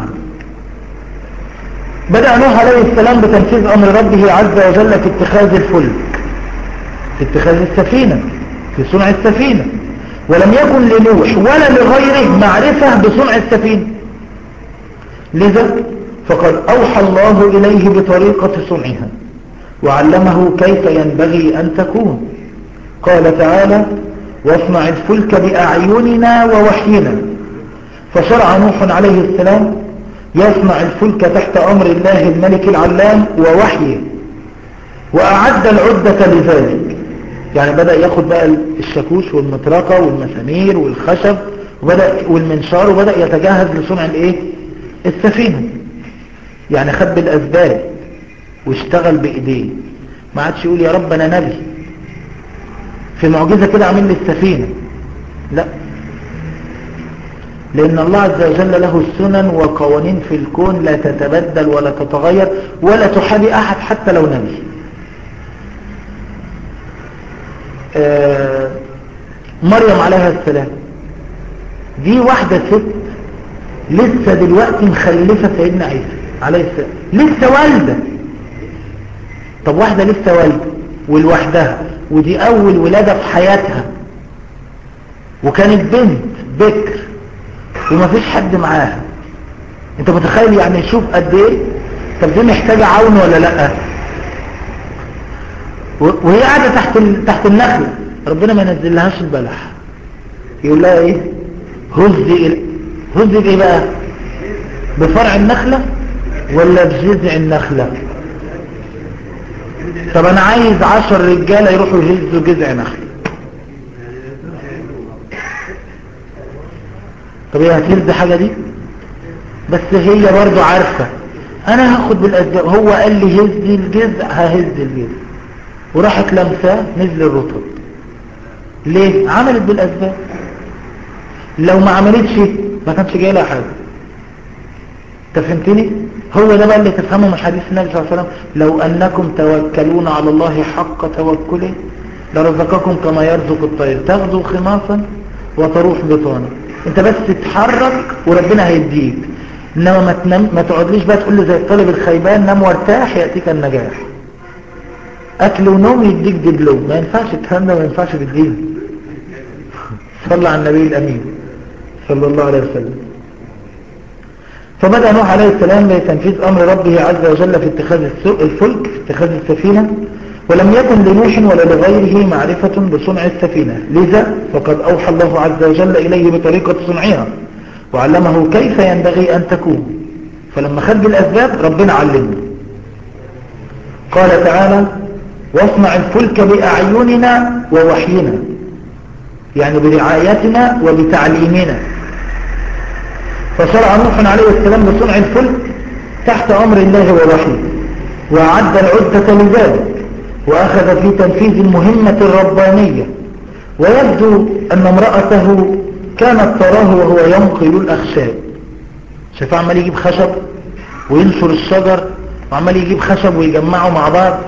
بدأ نوح عليه السلام بتنفيذ أمر ربه عز وجل في اتخاذ الفلك في اتخاذ السفينة في صنع السفينة ولم يكن لنوح ولا لغيره معرفة بصنع السفينة لذا فقد أوحى الله إليه بطريقة صنعها وعلمه كيف ينبغي أن تكون قال تعالى واصنع الفلك بأعيننا ووحينا فشرع نوح عليه السلام يصنع الفلك تحت أمر الله الملك العلام ووحيه وأعد العدة لذلك يعني بدأ ياخد بقى الشاكوش والمطرقة والمسامير والخشب وبدأ والمنشار وبدأ يتجهز لصنع الايه السفينة يعني خد بالأسباب واشتغل بإيديه ما عادش يقول يا رب أنا نبي في معجزة كده عامل لي السفينة لا لأن الله عز وجل له السنن وقوانين في الكون لا تتبدل ولا تتغير ولا تحابي أحد حتى لو نبي آه مريم عليها السلام دي واحدة ست لسه دلوقتي مخلفة سيدنا عيسى عليه السلام لسه والدة طب واحدة لسه والدة ولوحدها ودي أول ولادة في حياتها وكانت بنت بكر ومفيش حد معاها انت متخيل يعني شوف قد ايه طب دي محتاجة عون ولا لا وهي قاعدة تحت ال... تحت النخلة ربنا ما ينزلهاش البلح يقول لها ايه هزي ال... هزي بايه بقى بفرع النخلة ولا بجذع النخلة طب انا عايز عشر رجالة يروحوا يهزوا جذع نخلة طب هي هتهز حاجة دي بس هي برضو عارفة انا هاخد بالاسباب هو قال لي هز الجذع ههز الجذع وراحت لمساه نزل الرطب ليه عملت بالاسباب لو ما عملتش ما كانش جاي لها حاجه انت فهمتني هو ده بقى اللي تفهمه من حديث النبي صلى الله عليه وسلم لو انكم توكلون على الله حق توكله لرزقكم كما يرزق الطير تغدو خماصا وتروح بطانا انت بس تتحرك وربنا هيديك انما ما تنام ما تقعدليش بقى تقول لي زي الطالب الخيبان نام وارتاح ياتيك النجاح اكل ونوم يديك دبلوم ما ينفعش الكلام ده ما ينفعش بالدين صلى على النبي الامين صلى الله عليه وسلم فبدأ نوح عليه السلام بتنفيذ أمر ربه عز وجل في اتخاذ الفلك في اتخاذ السفينة ولم يكن لنوح ولا لغيره معرفة بصنع السفينة لذا فقد أوحى الله عز وجل إليه بطريقة صنعها وعلمه كيف ينبغي أن تكون فلما خد بالأسباب ربنا علمه قال تعالى واصنع الفلك بأعيننا ووحينا يعني برعايتنا وبتعليمنا فشرع نوح عليه السلام بصنع الفلك تحت أمر الله ووحيه وأعد العدة لذلك وأخذ في تنفيذ المهمة الربانية ويبدو أن امرأته كانت تراه وهو ينقل الأخشاب شايف عمال يجيب خشب وينشر الشجر وعمال يجيب خشب ويجمعه مع بعض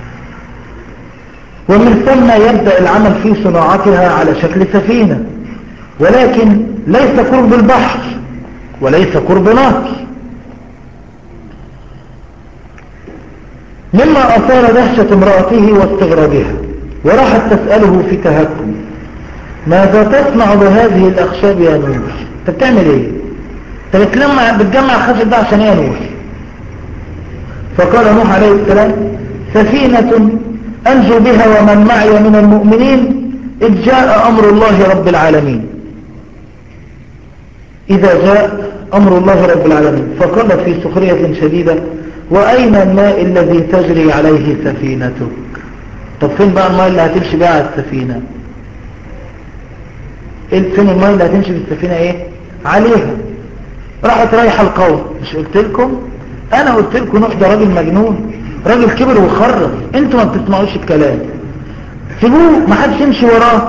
ومن ثم يبدأ العمل في صناعتها على شكل سفينة ولكن ليس قرب البحر وليس قرب نهر مما أثار دهشة امرأته واستغرابها وراحت تسأله في تهكم ماذا تصنع بهذه الأخشاب يا نور انت بتعمل ايه انت بتجمع, بتجمع الخشب ده عشان ايه يا نور فقال نوح عليه السلام سفينة أنجو بها ومن معي من المؤمنين إذ جاء أمر الله رب العالمين إذا جاء أمر الله رب العالمين فقال في سخرية شديدة وأين الماء الذي تجري عليه سفينتك طب فين بقى الماء اللي هتمشي بقى على السفينة فين الماء اللي هتمشي بالسفينة ايه عليها راحت رايحة القوم مش قلت لكم انا قلت لكم نوح ده راجل مجنون راجل كبر وخرف انتوا ما بتسمعوش الكلام سيبوه ما حدش يمشي وراه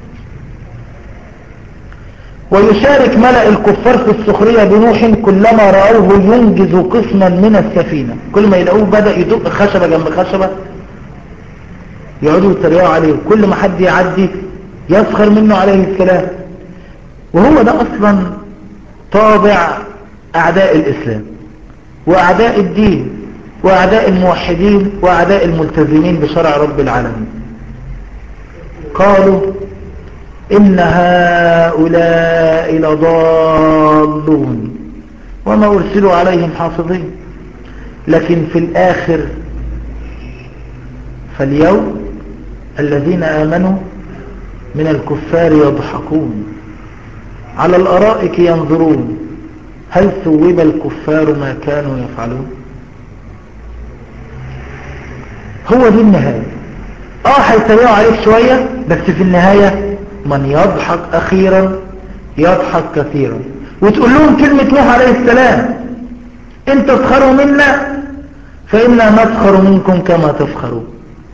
ويشارك ملأ الكفار في السخرية بنوح كلما رأوه ينجز قسما من السفينة كل ما يلاقوه بدأ يدق خشبة جنب خشبة يقعدوا يتريقوا عليه كل ما حد يعدي يسخر منه عليه السلام وهو ده أصلا طابع أعداء الإسلام وأعداء الدين وأعداء الموحدين وأعداء الملتزمين بشرع رب العالمين قالوا إن هؤلاء لضالون وما أرسلوا عليهم حافظين لكن في الآخر فاليوم الذين آمنوا من الكفار يضحكون على الأرائك ينظرون هل ثوب الكفار ما كانوا يفعلون هو دي النهاية اه هيتريقوا عليك شوية بس في النهاية من يضحك أخيرا يضحك كثيرا وتقول لهم كلمة نوح عليه السلام ان تسخروا منا فإنا نسخر منكم كما تسخرون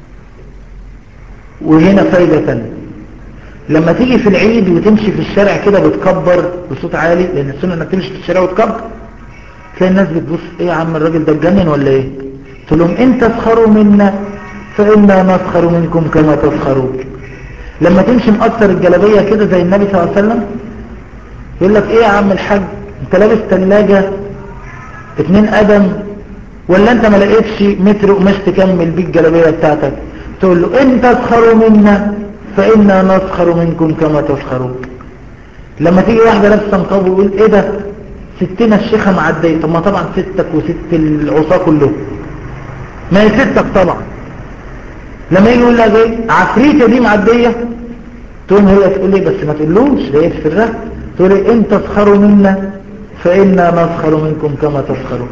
وهنا فايدة تانية لما تيجي في العيد وتمشي في الشارع كده بتكبر بصوت عالي لان السنة انك تمشي في الشارع وتكبر تلاقي الناس بتبص ايه يا عم الراجل ده اتجنن ولا ايه تقول لهم ان تسخروا منا فإنا نسخر منكم كما تسخرون لما تمشي مقصر الجلابية كده زي النبي صلى الله عليه وسلم يقول لك ايه يا عم الحاج انت لابس ثلاجة اتنين قدم ولا انت ما لقيتش متر قماش تكمل بيه الجلابية بتاعتك تقول له ان تسخروا منا فإنا نسخر منكم كما تسخرون لما تيجي واحدة لابسه نقاب ويقول ايه ده ستنا الشيخة معدية طب ما طبعا ستك وست العصاة كلهم ما هي ستك طبعا لما يجي يقول لها ايه عفريتة دي معدية تقوم هي تقول لي بس ما تقولوش ده هي في سرها تقول لي ان تسخروا منا فإنا نسخر منكم كما تسخرون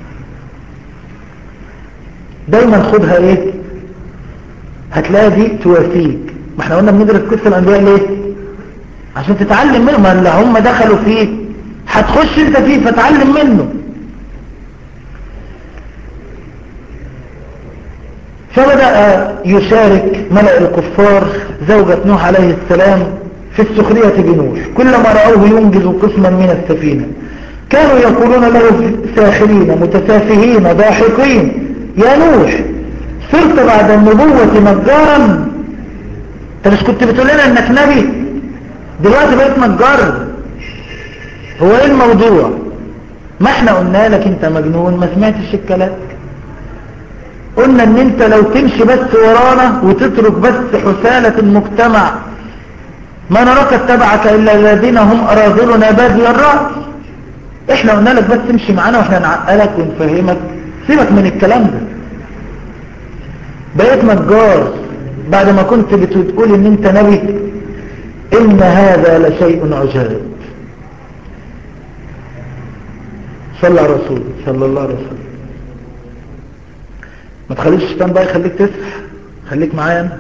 دايما خدها ايه هتلاقي دي تواسيك ما احنا قلنا بندرس قصة الانبياء ليه عشان تتعلم منهم ما اللي هم دخلوا فيه هتخش انت فيه فتعلم منه فبدأ يشارك ملأ الكفار زوجة نوح عليه السلام في السخرية بنوح كلما رأوه ينجز قسما من السفينة كانوا يقولون له ساخرين متسافهين ضاحكين يا نوح صرت بعد النبوة نجارا انت مش كنت بتقول لنا انك نبي دلوقتي بقيت نجار هو ايه الموضوع ما احنا قلنا لك انت مجنون ما سمعتش الكلام قلنا ان انت لو تمشي بس ورانا وتترك بس حسالة المجتمع ما نراك اتبعك الا الذين هم اراذلنا بادي الرأس احنا قلنا لك بس تمشي معانا واحنا نعقلك ونفهمك سيبك من الكلام ده بقيت نجار بعد ما كنت بتقول ان انت نبي ان هذا لشيء عجاب صلى على الرسول صلى الله عليه وسلم ما تخليش الشيطان بقى يخليك تسرح خليك معايا انا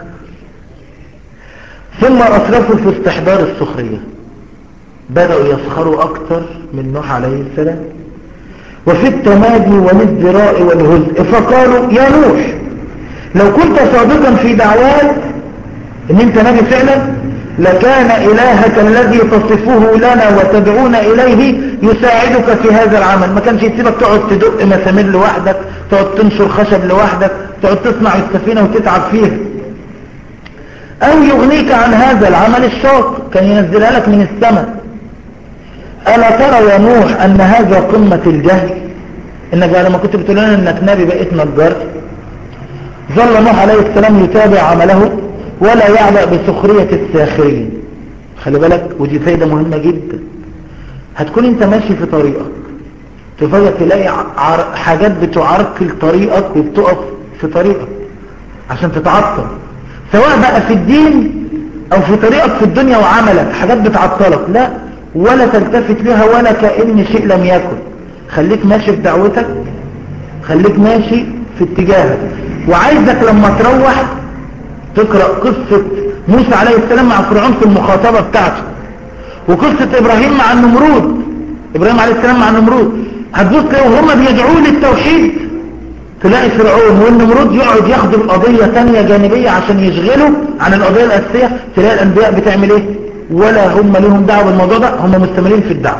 ثم اسرفوا في استحضار السخرية بدأوا يسخروا اكتر من نوح عليه السلام وفي التمادي والازدراء والهزء فقالوا يا نوح لو كنت صادقا في دعواك ان انت نبي فعلا لكان الهك الذي تصفه لنا وتدعون اليه يساعدك في هذا العمل ما كانش يسيبك تقعد تدق مسامير لوحدك تقعد تنشر خشب لوحدك تقعد تصنع السفينة وتتعب فيها او يغنيك عن هذا العمل الشاق كان ينزلها لك من السماء ألا ترى يا نوح أن هذا قمة الجهل إنك لما كنت بتقول لنا إنك نبي بقيت نجار ظل نوح عليه السلام يتابع عمله ولا يعبأ بسخرية الساخرين خلي بالك ودي فايدة مهمة جدا هتكون انت ماشي في طريقك تفاجأ تلاقي عر... حاجات بتعرقل طريقك وبتقف في طريقك عشان تتعطل سواء بقى في الدين او في طريقك في الدنيا وعملك حاجات بتعطلك لا ولا تلتفت لها ولا كأن شيء لم يكن خليك ماشي في دعوتك خليك ماشي في اتجاهك وعايزك لما تروح تقرأ قصة موسى عليه السلام مع فرعون في المخاطبة بتاعته وقصة إبراهيم مع النمرود إبراهيم عليه السلام مع النمرود هتبص لو هم بيدعون للتوحيد تلاقي فرعون والنمرود يقعد ياخدوا القضية تانية جانبية عشان يشغلوا عن القضية الأساسية تلاقي الأنبياء بتعمل إيه ولا هم لهم دعوة بالموضوع ده هم مستمرين في الدعوة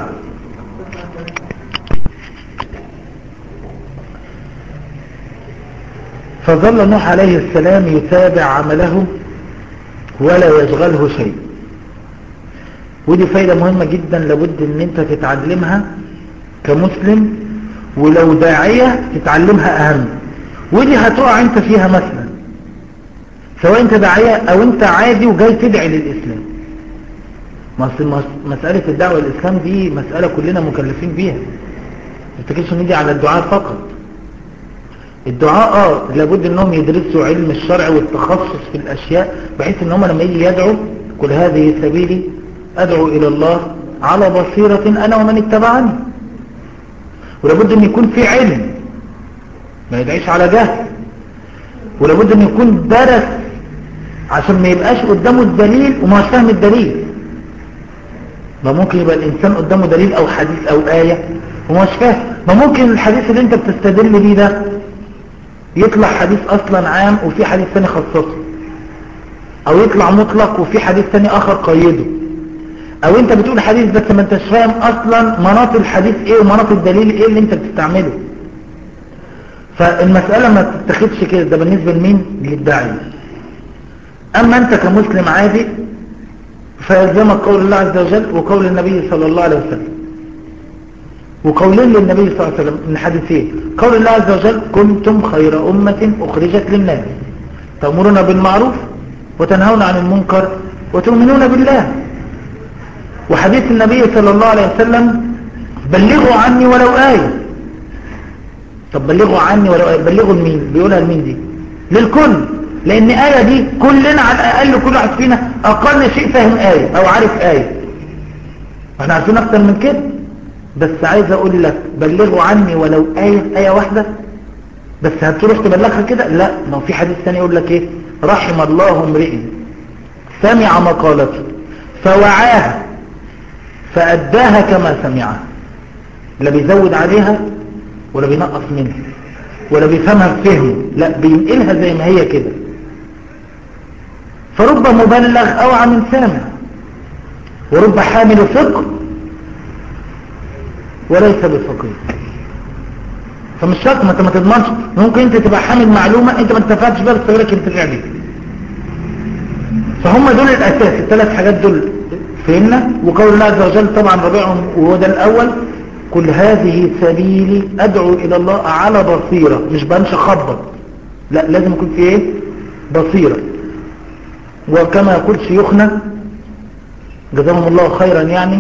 فظل نوح عليه السلام يتابع عمله ولا يشغله شيء ودي فايدة مهمة جدا لابد ان انت تتعلمها كمسلم ولو داعية تتعلمها اهم ودي هتقع انت فيها مثلا سواء انت داعية او انت عادي وجاي تدعي للاسلام مسألة الدعوة للإسلام دي مسألة كلنا مكلفين بيها ما تفتكرش ان دي على الدعاء فقط الدعاء اه لابد انهم يدرسوا علم الشرع والتخصص في الاشياء بحيث ان هم لما يجي يدعوا كل هذه سبيلي ادعو الى الله على بصيرة انا ومن اتبعني ولابد ان يكون في علم ما يدعيش على جهل ولابد ان يكون درس عشان ما يبقاش قدامه الدليل وما هوش فاهم الدليل ما ممكن يبقى الانسان قدامه دليل او حديث او آية وما هوش فاهم ما ممكن الحديث اللي انت بتستدل بيه ده يطلع حديث اصلا عام وفي حديث ثاني خصصه او يطلع مطلق وفي حديث ثاني اخر قيده او انت بتقول حديث بس ما انتش فاهم اصلا مناط الحديث ايه ومناط الدليل ايه اللي انت بتستعمله فالمسألة ما تتخذش كده ده بالنسبة لمين للداعي اما انت كمسلم عادي فيلزمك قول الله عز وجل وقول النبي صلى الله عليه وسلم وقولين للنبي صلى الله عليه وسلم من حديثين قول الله عز وجل كنتم خير أمة أخرجت للناس تأمرون بالمعروف وتنهون عن المنكر وتؤمنون بالله وحديث النبي صلى الله عليه وسلم بلغوا عني ولو آية طب بلغوا عني ولو آية بلغوا لمين بيقولها لمين دي للكل لأن آية دي كلنا على الأقل كل واحد فينا أقل شيء فاهم آية أو عارف آية احنا عارفين أكتر من كده بس عايز اقول لك بلغوا عني ولو آية آية واحدة بس هتروح تبلغها كده لا ما في حديث ثاني يقول لك ايه رحم الله امرئ سمع مقالتي فوعاها فأداها كما سمعها لا بيزود عليها ولا بينقص منها ولا بيفهمها بفهمه لا بينقلها زي ما هي كده فرب مبلغ اوعى من سامع ورب حامل فقه وليس بفقيه فمش شرط ما انت ما تضمنش ممكن انت تبقى حامل معلومة انت ما انتفعتش بها بس لك انتفع بيها فهم دول الاساس الثلاث حاجات دول فهمنا وقول الله عز وجل طبعا ربيعهم وهو ده الاول كل هذه سبيلي ادعو الى الله على بصيرة مش بمشي خبط لا لازم يكون في ايه بصيرة وكما يقول شيوخنا جزاهم الله خيرا يعني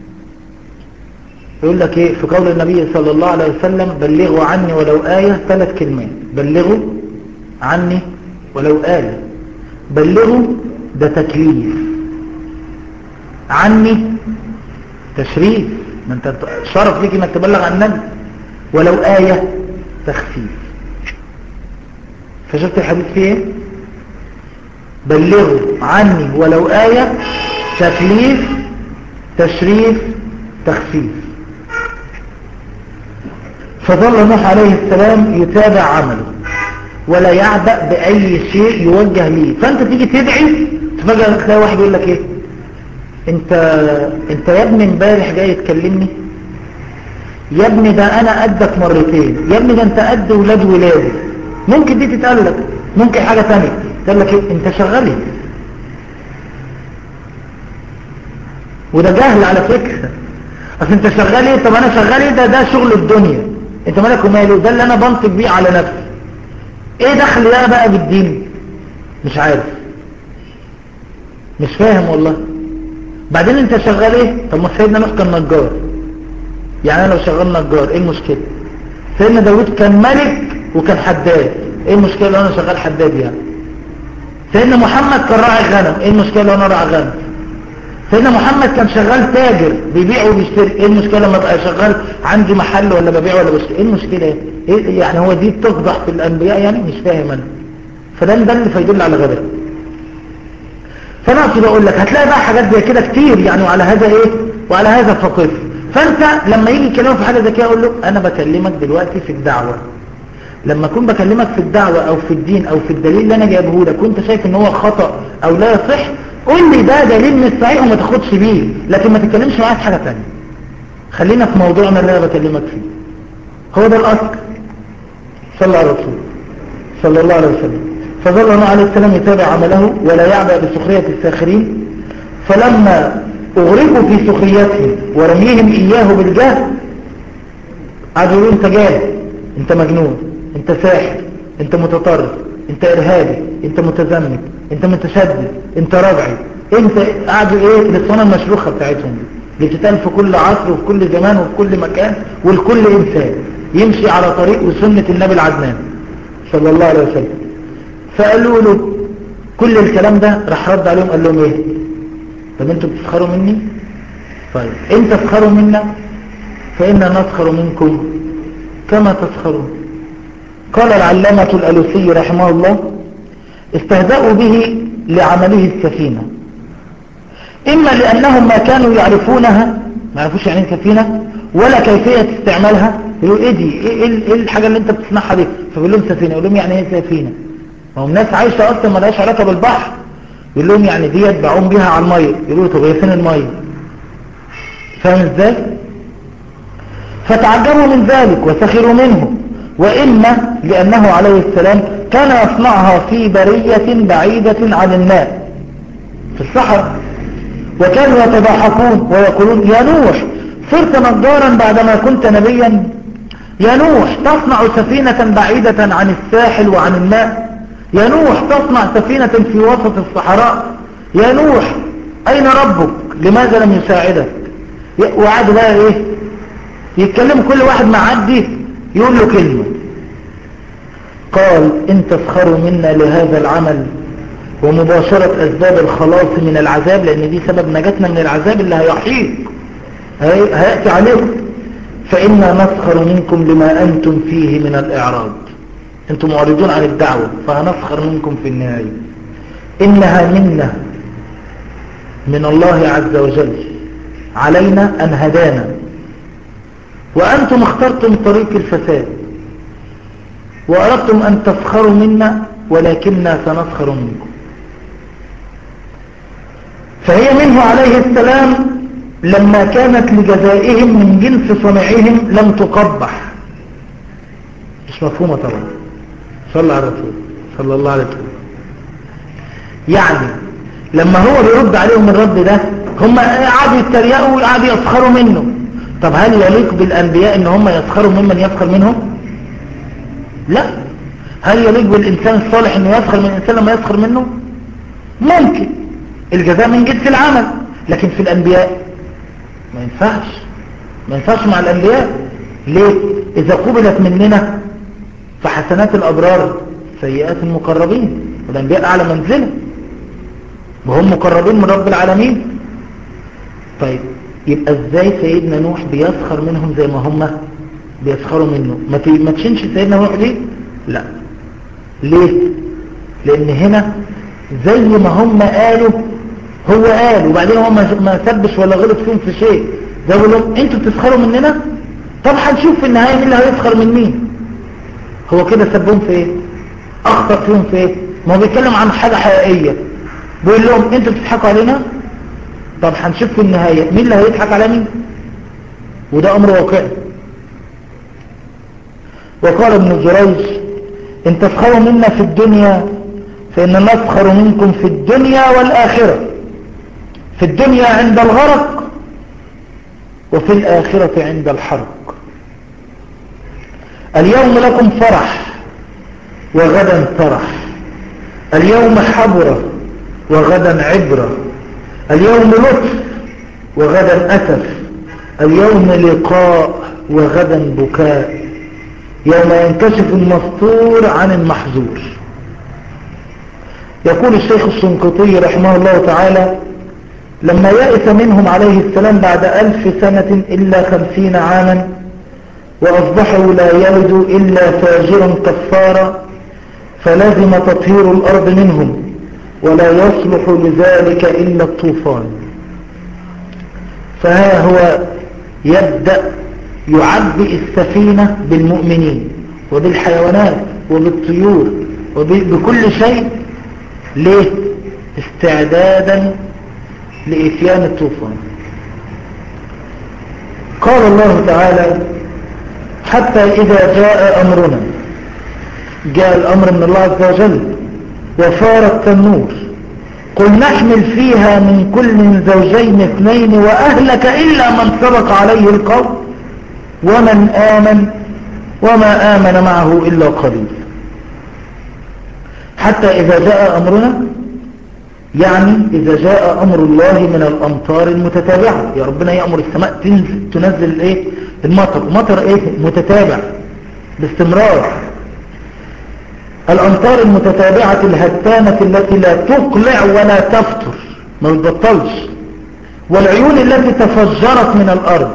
يقول لك ايه في قول النبي صلى الله عليه وسلم بلغوا عني ولو آية ثلاث كلمات بلغوا عني ولو آية بلغوا ده تكليف عني تشريف ما انت شرف ليك انك تبلغ عن النبي ولو آية تخفيف فشفت الحديث فيه ايه بلغوا عني ولو آية تكليف تشريف تخفيف فظل نوح عليه السلام يتابع عمله ولا يعبأ بأي شيء يوجه ليه فأنت تيجي تدعي تفجأ تلاقي واحد يقول لك ايه انت انت يا ابني امبارح جاي تكلمني يا ابني ده انا قدك مرتين يا ابني ده انت قد ولاد ولادي ممكن دي تتقال لك ممكن حاجة ثانيه تقول لك ايه انت شغال ايه وده جهل على فكرة اصل انت شغال ايه طب انا شغال ايه ده ده شغل الدنيا انت مالك وماله ده اللي انا بنطق بيه على نفسي ايه دخل ده بقى بالدين مش عارف مش فاهم والله بعدين انت شغال ايه طب ما سيدنا نوح كان نجار يعني انا لو شغال نجار ايه المشكلة سيدنا داود كان ملك وكان حداد ايه المشكلة لو انا شغال حداد يعني سيدنا محمد كان راعي غنم ايه المشكلة لو انا راعي غنم سيدنا محمد كان شغال تاجر بيبيع وبيشتري ايه المشكلة لما ابقى شغال عندي محل ولا ببيع ولا بشتري ايه المشكلة ايه يعني هو دي بتفضح في الانبياء يعني مش فاهم انا فده ده اللي فيدل على غباء فانا اقصد اقول لك هتلاقي بقى حاجات زي كده كتير يعني وعلى هذا ايه وعلى هذا فقف فانت لما يجي يكلمك في حاجه زي كده اقول له انا بكلمك دلوقتي في الدعوه لما اكون بكلمك في الدعوه او في الدين او في الدليل اللي انا جايبه لك وانت شايف ان هو خطا او لا يصح قول لي ده دليل مش صحيح وما تاخدش بيه لكن ما تتكلمش معايا في حاجه ثانيه خلينا في موضوعنا اللي انا بكلمك فيه هو ده الاصل صلى على الرسول صلى الله عليه وسلم فظل نوح عليه السلام يتابع عمله ولا يعبأ بسخرية الساخرين فلما اغرقوا في سخريتهم ورميهم اياه بالجهل قعدوا يقولوا انت جاهل انت مجنون انت ساحر انت متطرف انت ارهابي انت متزمت انت متشدد انت رجعي انت قعدوا ايه الاسطوانه المشروخه بتاعتهم دي اللي بتتقال في كل عصر وفي كل زمان وفي كل مكان ولكل انسان يمشي على طريق وسنه النبي العدنان صلى الله عليه وسلم فقالوا له كل الكلام ده راح رد عليهم قال لهم ايه طب انتوا بتسخروا مني طيب انت تسخروا منا فإنا نسخر منكم كما تسخرون قال العلامة الألوسي رحمه الله استهزأوا به لعمله السفينة إما لأنهم ما كانوا يعرفونها ما يعرفوش يعني سفينة ولا كيفية استعمالها يقولوا ايه دي ايه, إيه الحاجة اللي انت بتصنعها دي فبيقول لهم سفينة يقول لهم يعني ايه سفينة ما هم ناس عايشة اصلا ما لهاش علاقة بالبحر يقول لهم يعني دي يتبعون بها على المية يقولوا طب هي فين المية فاهم ازاي فتعجبوا من ذلك وسخروا منه وإما لأنه عليه السلام كان يصنعها في برية بعيدة عن الماء في الصحراء وكانوا يتضاحكون ويقولون يا نوح صرت نجارا بعدما كنت نبيا يا نوح تصنع سفينة بعيدة عن الساحل وعن الماء يا نوح تصنع سفينة في وسط الصحراء يا نوح أين ربك لماذا لم يساعدك وقعدوا بقى ايه يتكلم كل واحد معدي يقول له كلمة قال ان تسخروا منا لهذا العمل ومباشرة اسباب الخلاص من العذاب لان دي سبب نجاتنا من العذاب اللي هيحيق هيأتي عليكم فإنا نسخر منكم لما أنتم فيه من الإعراض أنتم معرضون عن الدعوة فهنسخر منكم في النهاية إنها منا من الله عز وجل علينا أن هدانا وأنتم اخترتم طريق الفساد وأردتم أن تسخروا منا ولكننا سنسخر منكم فهي منه عليه السلام لما كانت لجزائهم من جنس صنعهم لم تقبح مش مفهومة طبعا صلى على الرسول صلى الله عليه وسلم يعني لما هو بيرد عليهم الرد ده هم قعدوا يتريقوا وقعدوا يسخروا منه طب هل يليق بالأنبياء ان هم يسخروا ممن يسخر منهم لا هل يليق بالإنسان الصالح انه يسخر من الإنسان لما يسخر منه ممكن الجزاء من جنس العمل لكن في الأنبياء ما ينفعش ما ينفعش مع الأنبياء ليه إذا قبلت مننا فحسنات الأبرار سيئات المقربين والأنبياء أعلى منزلة وهم مقربين من رب العالمين طيب يبقى ازاي سيدنا نوح بيسخر منهم زي ما هم بيسخروا منه ما ما تشنش سيدنا نوح دي لا ليه لان هنا زي ما هم قالوا هو قال وبعدين هو ما سبش ولا غلط فيهم في شيء ده بيقول لهم انتوا بتسخروا مننا طب هنشوف في النهايه مين اللي هيسخر من مين هو كده سبهم في ايه اخطأ فيهم في ايه ما هو بيتكلم عن حاجه حقيقيه بيقول لهم انتوا بتضحكوا علينا طب هنشوف في النهاية مين اللي هيضحك على مين وده امر واقعي وقال ابن جريج ان تسخروا منا في الدنيا فإن نسخر منكم في الدنيا والآخرة في الدنيا عند الغرق وفي الآخرة عند الحرق اليوم لكم فرح وغدا فرح اليوم حبرة وغدا عبرة اليوم لطف وغدا أسف اليوم لقاء وغدا بكاء يوم ينكشف المستور عن المحظور يقول الشيخ الشنقطي رحمه الله تعالى لما يأس منهم عليه السلام بعد ألف سنة إلا خمسين عاما وأصبحوا لا يلد إلا فاجرا كفارا فلازم تطهير الأرض منهم ولا يصلح لذلك إلا الطوفان فها هو يبدأ يعبئ السفينة بالمؤمنين وبالحيوانات وبالطيور وبكل شيء ليه استعدادا لإتيان الطوفان قال الله تعالى حتى إذا جاء أمرنا جاء الأمر من الله عز وجل وفار التنور قل نحمل فيها من كل زوجين اثنين وأهلك إلا من سبق عليه القول ومن آمن وما آمن معه إلا قليل حتى إذا جاء أمرنا يعني إذا جاء أمر الله من الأمطار المتتابعة يا ربنا يأمر السماء تنزل تنزل إيه المطر مطر إيه متتابع باستمرار الأمطار المتتابعة الهتانة التي لا تقلع ولا تفتر ما بتبطلش والعيون التي تفجرت من الأرض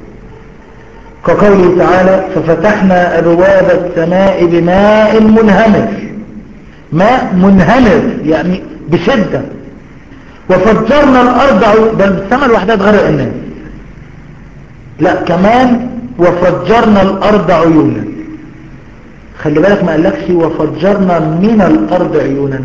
كقوله تعالى ففتحنا أبواب السماء بماء منهمر ماء منهمر يعني بشدة وفجرنا الأرض عيون ده السماء لوحدها تغرق الناس لا كمان وفجرنا الأرض عيونا خلي بالك ما قالكش وفجرنا من الأرض عيونا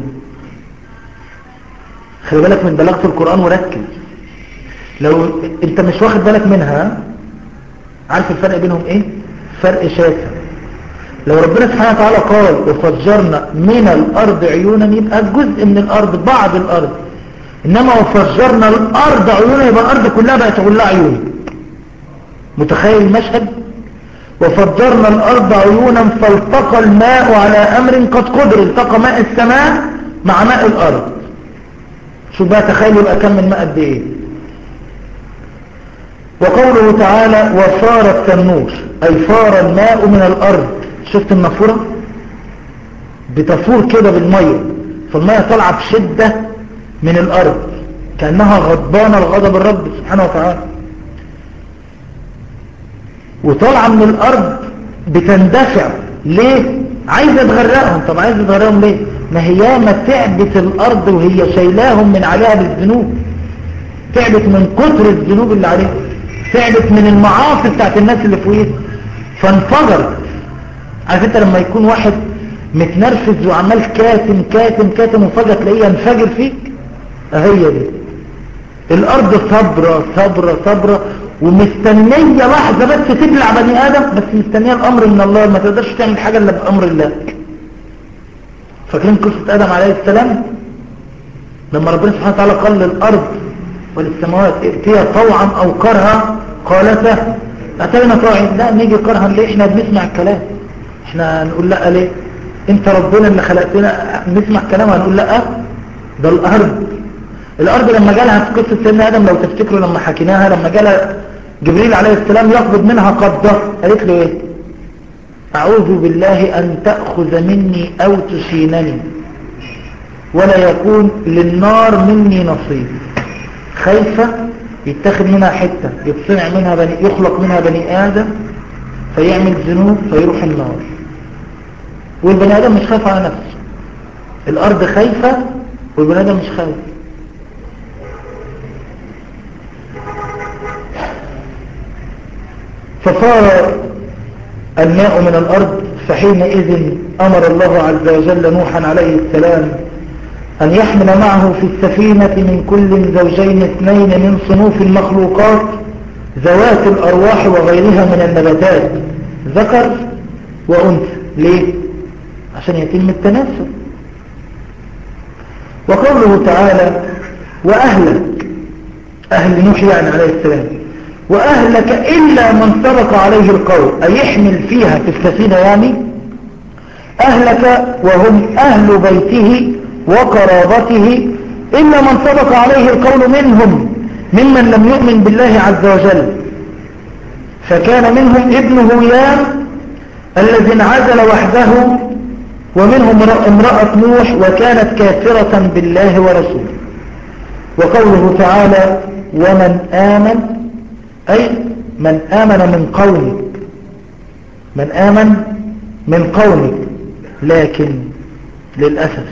خلي بالك من بلاغة القرآن وركز لو انت مش واخد بالك منها عارف الفرق بينهم ايه فرق شاسع لو ربنا سبحانه وتعالى قال وفجرنا من الأرض عيونا يبقى جزء من الأرض بعض الأرض إنما وفجرنا الأرض عيونا يبقى الأرض كلها بقت كلها عيون متخيل المشهد وفجرنا الأرض عيونا فالتقى الماء على أمر قد قدر التقى ماء السماء مع ماء الأرض شوف بقى تخيلوا يبقى كم من ماء قد ايه وقوله تعالى وصار التنور أي فار الماء من الأرض شفت النافورة بتفور كده بالمية فالمية طالعة بشدة من الأرض كأنها غضبانة لغضب الرب سبحانه وتعالى وطالعة من الأرض بتندفع ليه عايزة تغرقهم طب عايزة تغرقهم ليه ما هي ما تعبت الأرض وهي شايلاهم من عليها بالذنوب تعبت من كتر الذنوب اللي عليها تعبت من المعاصي بتاعت الناس اللي فوقيه فانفجرت عارف انت لما يكون واحد متنرفز وعمال كاتم كاتم كاتم وفجأة تلاقيه ينفجر فيك اهي دي الارض صبرة صبرة صبرة ومستنية لحظة بس تبلع بني ادم بس مستنية الامر من الله ما تقدرش تعمل حاجة الا بامر الله فاكرين قصة ادم عليه السلام لما ربنا سبحانه وتعالى قال للارض وللسماوات ائتيا طوعا او كرها قالتا اتينا طوعا لا نيجي كرها ليه احنا بنسمع الكلام احنا نقول لا ليه انت ربنا اللي خلقتنا نسمع كلام هنقول لا ده الارض الارض لما جالها في قصة سيدنا ادم لو تفتكروا لما حكيناها لما جالها جبريل عليه السلام يقبض منها قبضة قالت له ايه اعوذ بالله ان تأخذ مني او تشينني ولا يكون للنار مني نصيب خايفة يتخذ منها حتة يتصنع منها بني يخلق منها بني آدم فيعمل ذنوب فيروح النار والبني آدم مش خايف على نفسه الأرض خايفة والبني آدم مش خايف فصار الماء من الأرض فحينئذ أمر الله عز وجل نوحا عليه السلام أن يحمل معه في السفينة من كل زوجين اثنين من صنوف المخلوقات ذوات الأرواح وغيرها من النباتات ذكر وأنثى ليه؟ عشان يتم التناسل وقوله تعالى وأهلك أهل نوح يعني عليه السلام وأهلك إلا من سبق عليه القول أي يحمل فيها في السفينة يعني أهلك وهم أهل بيته وقرابته إلا من سبق عليه القول منهم ممن لم يؤمن بالله عز وجل فكان منهم ابنه يام الذي انعزل وحده ومنهم امرأة نوح وكانت كافرة بالله ورسوله وقوله تعالى ومن آمن أي من آمن من قومك من آمن من قومك لكن للأسف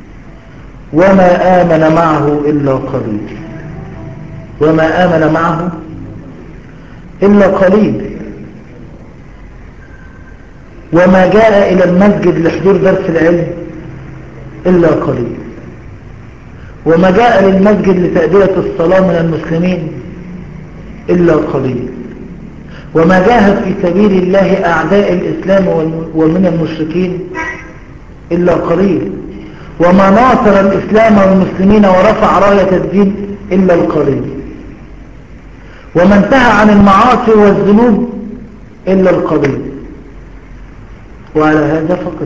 وما آمن معه إلا قليل وما آمن معه إلا قليل وما جاء إلى المسجد لحضور درس العلم إلا قليل وما جاء للمسجد لتأدية الصلاة من المسلمين إلا قليل وما جاهد في سبيل الله أعداء الإسلام ومن المشركين إلا قليل وما ناصر الإسلام والمسلمين ورفع راية الدين إلا القليل وما انتهى عن المعاصي والذنوب إلا القليل وعلى هذا فقط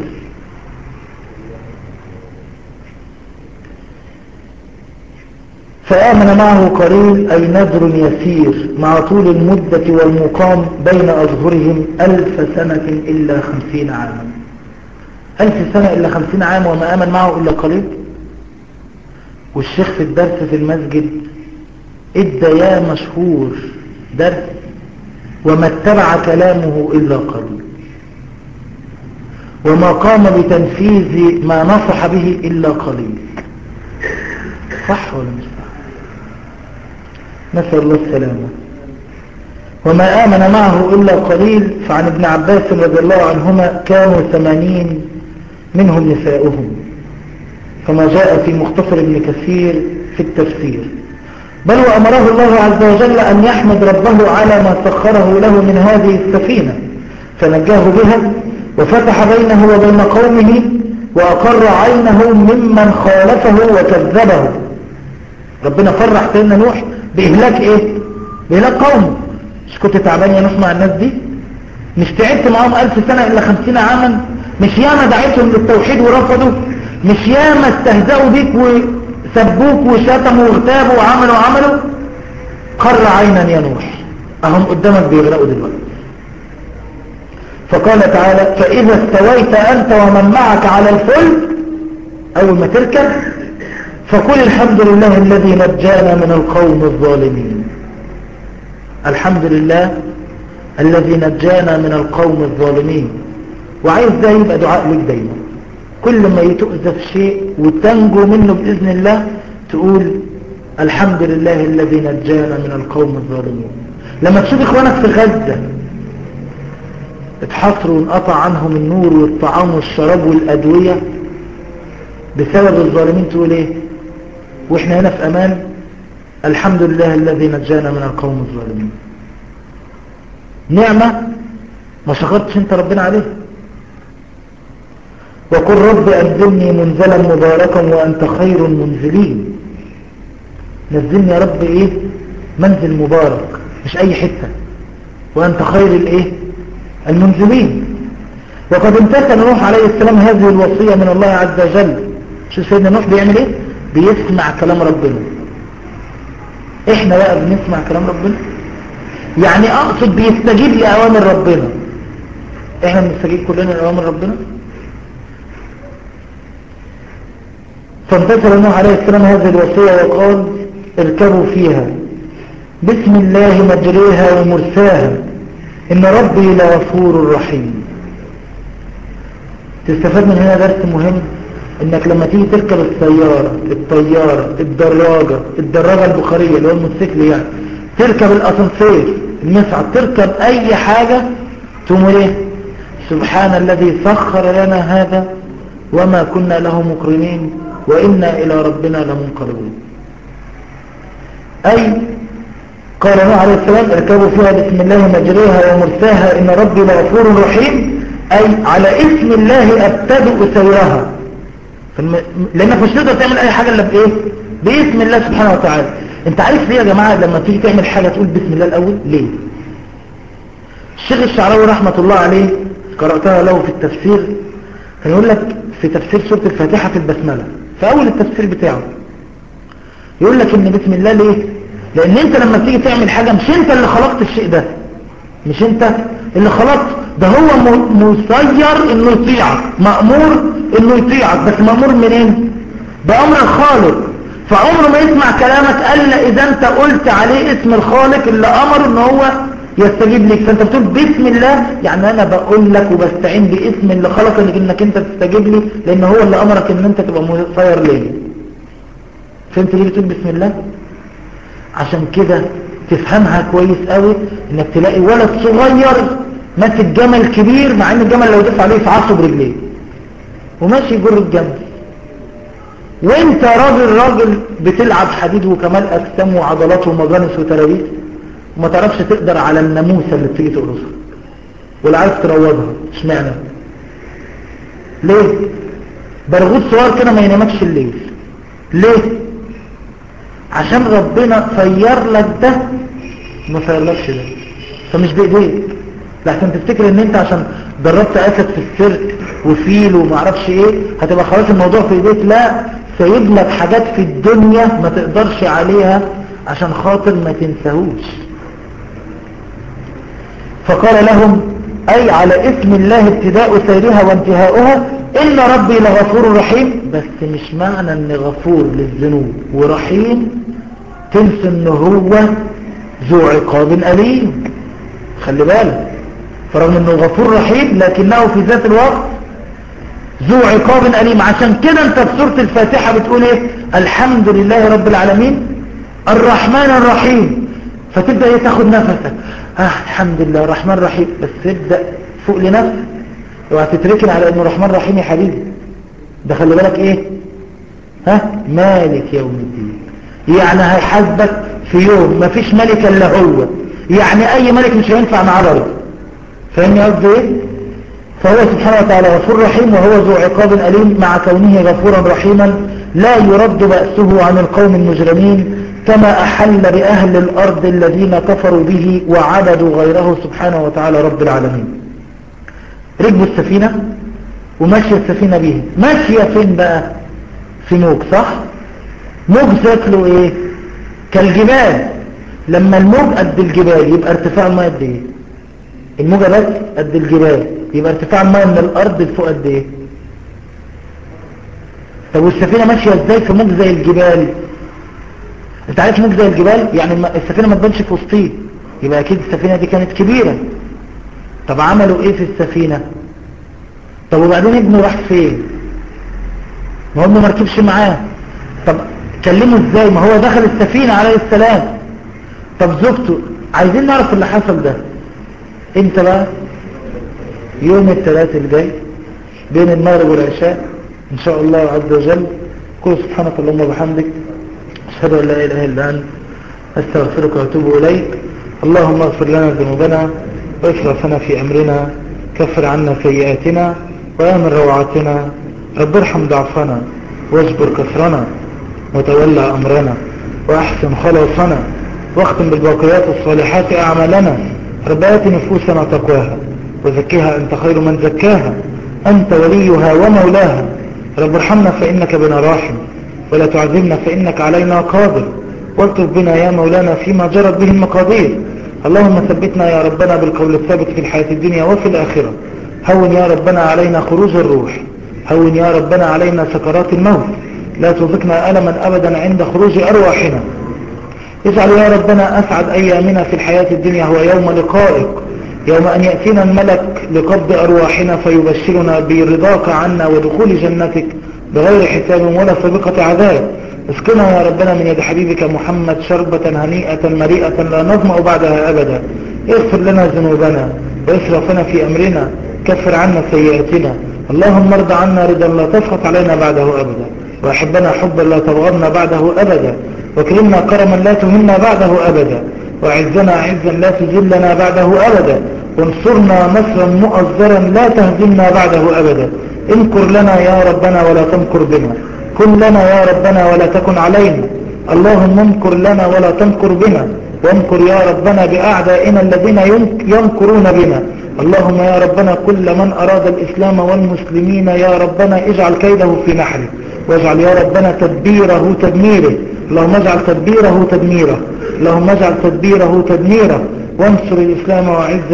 فآمن معه قليل أي نذر يسير مع طول المدة والمقام بين أظهرهم ألف سنة إلا خمسين عاما ألف سنة إلا خمسين عام وما آمن معه إلا قليل والشيخ في الدرس في المسجد ادى يا مشهور درس وما اتبع كلامه إلا قليل وما قام بتنفيذ ما نصح به إلا قليل صح ولا مش صح نسأل الله السلامة وما آمن معه إلا قليل فعن ابن عباس رضي الله عنهما كانوا ثمانين منهم نساؤهم كما جاء في مختصر ابن كثير في التفسير بل وأمره الله عز وجل أن يحمد ربه على ما سخره له من هذه السفينة فنجاه بها وفتح بينه وبين قومه وأقر عينه ممن خالفه وكذبه ربنا فرح سيدنا نوح بإهلاك إيه؟ بإهلاك قومه مش كنت تعبان يا نوح مع الناس دي مش تعبت معاهم ألف سنة إلا خمسين عاما مش ياما دعيتهم للتوحيد ورفضوا مش ياما استهزأوا بيك وسبوك وشتموا واغتابوا وعملوا وعملوا قر عينا يا نوح أهم قدامك بيغرقوا دلوقتي فقال تعالى فإذا استويت أنت ومن معك على الفلك أول ما تركب فقل الحمد لله الذي نجانا من القوم الظالمين الحمد لله الذي نجانا من القوم الظالمين وعايز ده يبقى دعاء لك دايما كل ما يتؤذى في شيء وتنجو منه بإذن الله تقول الحمد لله الذي نجانا من القوم الظالمين لما تشوف إخوانك في غزة اتحصروا وانقطع عنهم النور والطعام والشراب والأدوية بسبب الظالمين تقول ايه واحنا هنا في امان الحمد لله الذي نجانا من القوم الظالمين نعمة ما شكرتش انت ربنا عليه وقل رب أنزلني منزلا مباركا وأنت خير المنزلين نزلني يا رب ايه منزل مبارك مش اي حتة وأنت خير الايه المنزلين وقد امتثل نوح عليه السلام هذه الوصية من الله عز وجل شو سيدنا نوح بيعمل ايه بيسمع كلام ربنا احنا بقى بنسمع كلام ربنا يعني اقصد بيستجيب لأوامر ربنا احنا بنستجيب كلنا لأوامر ربنا فامتثل نوح عليه السلام هذه الوصية وقال اركبوا فيها بسم الله مجريها ومرساها إن ربي لغفور رحيم تستفاد من هنا درس مهم انك لما تيجي تركب السيارة الطيارة الدراجة الدراجة البخارية اللي هو الموتوسيكل يعني تركب الاسانسير المسعد تركب اي حاجة تقوم ايه سبحان الذي سخر لنا هذا وما كنا له مقرنين وإنا إلى ربنا لمنقلبون أي قال نوح عليه السلام اركبوا فيها بسم الله مجريها ومرساها إن ربي لغفور رحيم أي على اسم الله أبتدئ سيرها لأنك مش تقدر تعمل أي حاجة إلا بإيه باسم الله سبحانه وتعالى انت عارف ليه يا جماعة لما تيجي تعمل حاجة تقول بسم الله الأول ليه الشيخ الشعراوي رحمة الله عليه قرأتها له في التفسير كان يقول لك في تفسير سورة الفاتحة في البسملة في أول التفسير بتاعه يقول لك ان بسم الله ليه لان انت لما تيجي تعمل حاجة مش انت اللي خلقت الشيء ده مش انت اللي خلقت ده هو مسير انه يطيعك مأمور انه يطيعك بس مأمور منين بأمر الخالق فعمره ما يسمع كلامك الا اذا انت قلت عليه اسم الخالق اللي امر ان هو يستجيب لك فانت بتقول بسم الله يعني انا بقول لك وبستعين باسم اللي خلقك انك انت تستجيب لي لان هو اللي امرك ان انت تبقى مسير ليه فانت ليه بتقول بسم الله عشان كده تفهمها كويس قوي انك تلاقي ولد صغير ماسك جمل كبير مع ان الجمل لو دفع عليه يفعصه برجليه وماشي يجر الجمل وانت راجل راجل بتلعب حديد وكمال اجسام وعضلات ومجانس وتراويح وما تعرفش تقدر على الناموسه اللي بتيجي تقرصها ولا عارف تروضها اشمعنى ليه برغوث صغير كده ما ينامكش الليل ليه عشان ربنا صير لك ده ما صيرلكش ده فمش بايديك لحسن تفتكر ان انت عشان دربت اسد في السيرك وفيل وما اعرفش ايه هتبقى خلاص الموضوع في ايديك لا سايب لك حاجات في الدنيا ما تقدرش عليها عشان خاطر ما تنساهوش فقال لهم اي على اسم الله ابتداء سيرها وانتهاؤها إن ربي لغفور رحيم بس مش معنى أن غفور للذنوب ورحيم تنسى أنه هو ذو عقاب أليم خلي بالك فرغم أنه غفور رحيم لكنه في ذات الوقت ذو عقاب أليم عشان كده انت في سورة الفاتحة بتقول ايه الحمد لله رب العالمين الرحمن الرحيم فتبدأ ايه تاخد نفسك اه الحمد لله الرحمن الرحيم بس تبدأ فوق لنفسك اوعى تتركن على انه الرحمن الرحيم يا حبيبي ده خلي بالك ايه ها مالك يوم الدين يعني هيحاسبك في يوم ما فيش ملك الا هو يعني اي ملك مش هينفع معاه برضه فاهمني قصدي ايه فهو سبحانه وتعالى غفور رحيم وهو ذو عقاب أليم مع كونه غفورا رحيما لا يرد بأسه عن القوم المجرمين كما أحل بأهل الأرض الذين كفروا به وعبدوا غيره سبحانه وتعالى رب العالمين ركبوا السفينة وماشية السفينة به ماشية فين بقى في موج صح موج شكله ايه كالجبال لما الموج قد الجبال يبقى ارتفاع الماء قد ايه الموجة بس قد الجبال يبقى ارتفاع الماء من الارض لفوق قد ايه طب والسفينة ماشية ازاي في موج زي الجبال انت عارف موج زي الجبال يعني السفينة ما تبانش في وسطيه يبقى اكيد السفينة دي كانت كبيرة طب عملوا ايه في السفينة طب وبعدين ابنه راح فين ما هم ما ركبش معاه طب كلمه ازاي ما هو دخل السفينة عليه السلام طب زوجته عايزين نعرف اللي حصل ده امتى بقى يوم الثلاث الجاي بين المغرب والعشاء ان شاء الله عز وجل قل سبحانك اللهم وبحمدك اشهد ان لا اله الا انت استغفرك واتوب اليك اللهم اغفر لنا ذنوبنا واسرافنا في امرنا كفر عنا سيئاتنا وامن روعاتنا رب ارحم ضعفنا واجبر كسرنا وتولى امرنا واحسن خلاصنا واختم بالباقيات الصالحات اعمالنا رب آت نفوسنا تقواها وزكها أنت خير من زكاها أنت وليها ومولاها رب ارحمنا فإنك بنا راحم ولا تعذبنا فإنك علينا قادر والطف بنا يا مولانا فيما جرت به المقادير اللهم ثبتنا يا ربنا بالقول الثابت في الحياة الدنيا وفي الآخرة هون يا ربنا علينا خروج الروح هون يا ربنا علينا سكرات الموت لا تذقنا ألما أبدا عند خروج أرواحنا اجعل يا ربنا أسعد أيامنا في الحياة الدنيا هو يوم لقائك يوم أن يأتينا الملك لقبض أرواحنا فيبشرنا برضاك عنا ودخول جنتك بغير حساب ولا سابقة عذاب اسقنا يا ربنا من يد حبيبك محمد شربة هنيئة مريئة لا نظمأ بعدها أبدا اغفر لنا ذنوبنا واسرفنا في أمرنا كفر عنا سيئاتنا اللهم ارض عنا رضا لا تسخط علينا بعده أبدا وأحبنا حبا لا تبغضنا بعده أبدا واكرمنا كرما لا تهنا بعده أبدا وعزنا عزا لا تذلنا بعده أبدا وانصرنا نصرا مؤزرا لا تهزمنا بعده أبدا انكر لنا يا ربنا ولا تمكر بنا كن لنا يا ربنا ولا تكن علينا اللهم انكر لنا ولا تمكر بنا وانكر يا ربنا بأعدائنا الذين ينكرون بنا اللهم يا ربنا كل من أراد الإسلام والمسلمين يا ربنا اجعل كيده في نحره واجعل يا ربنا تدبيره تدميره اللهم اجعل تدبيره تدميره اللهم اجعل تدبيره تدميره وانصر الإسلام وعز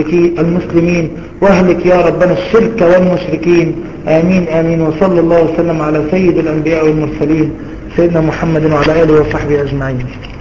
المسلمين واهلك يا ربنا الشرك والمشركين آمين آمين وصلى الله وسلم على سيد الأنبياء والمرسلين سيدنا محمد وعلى آله وصحبه أجمعين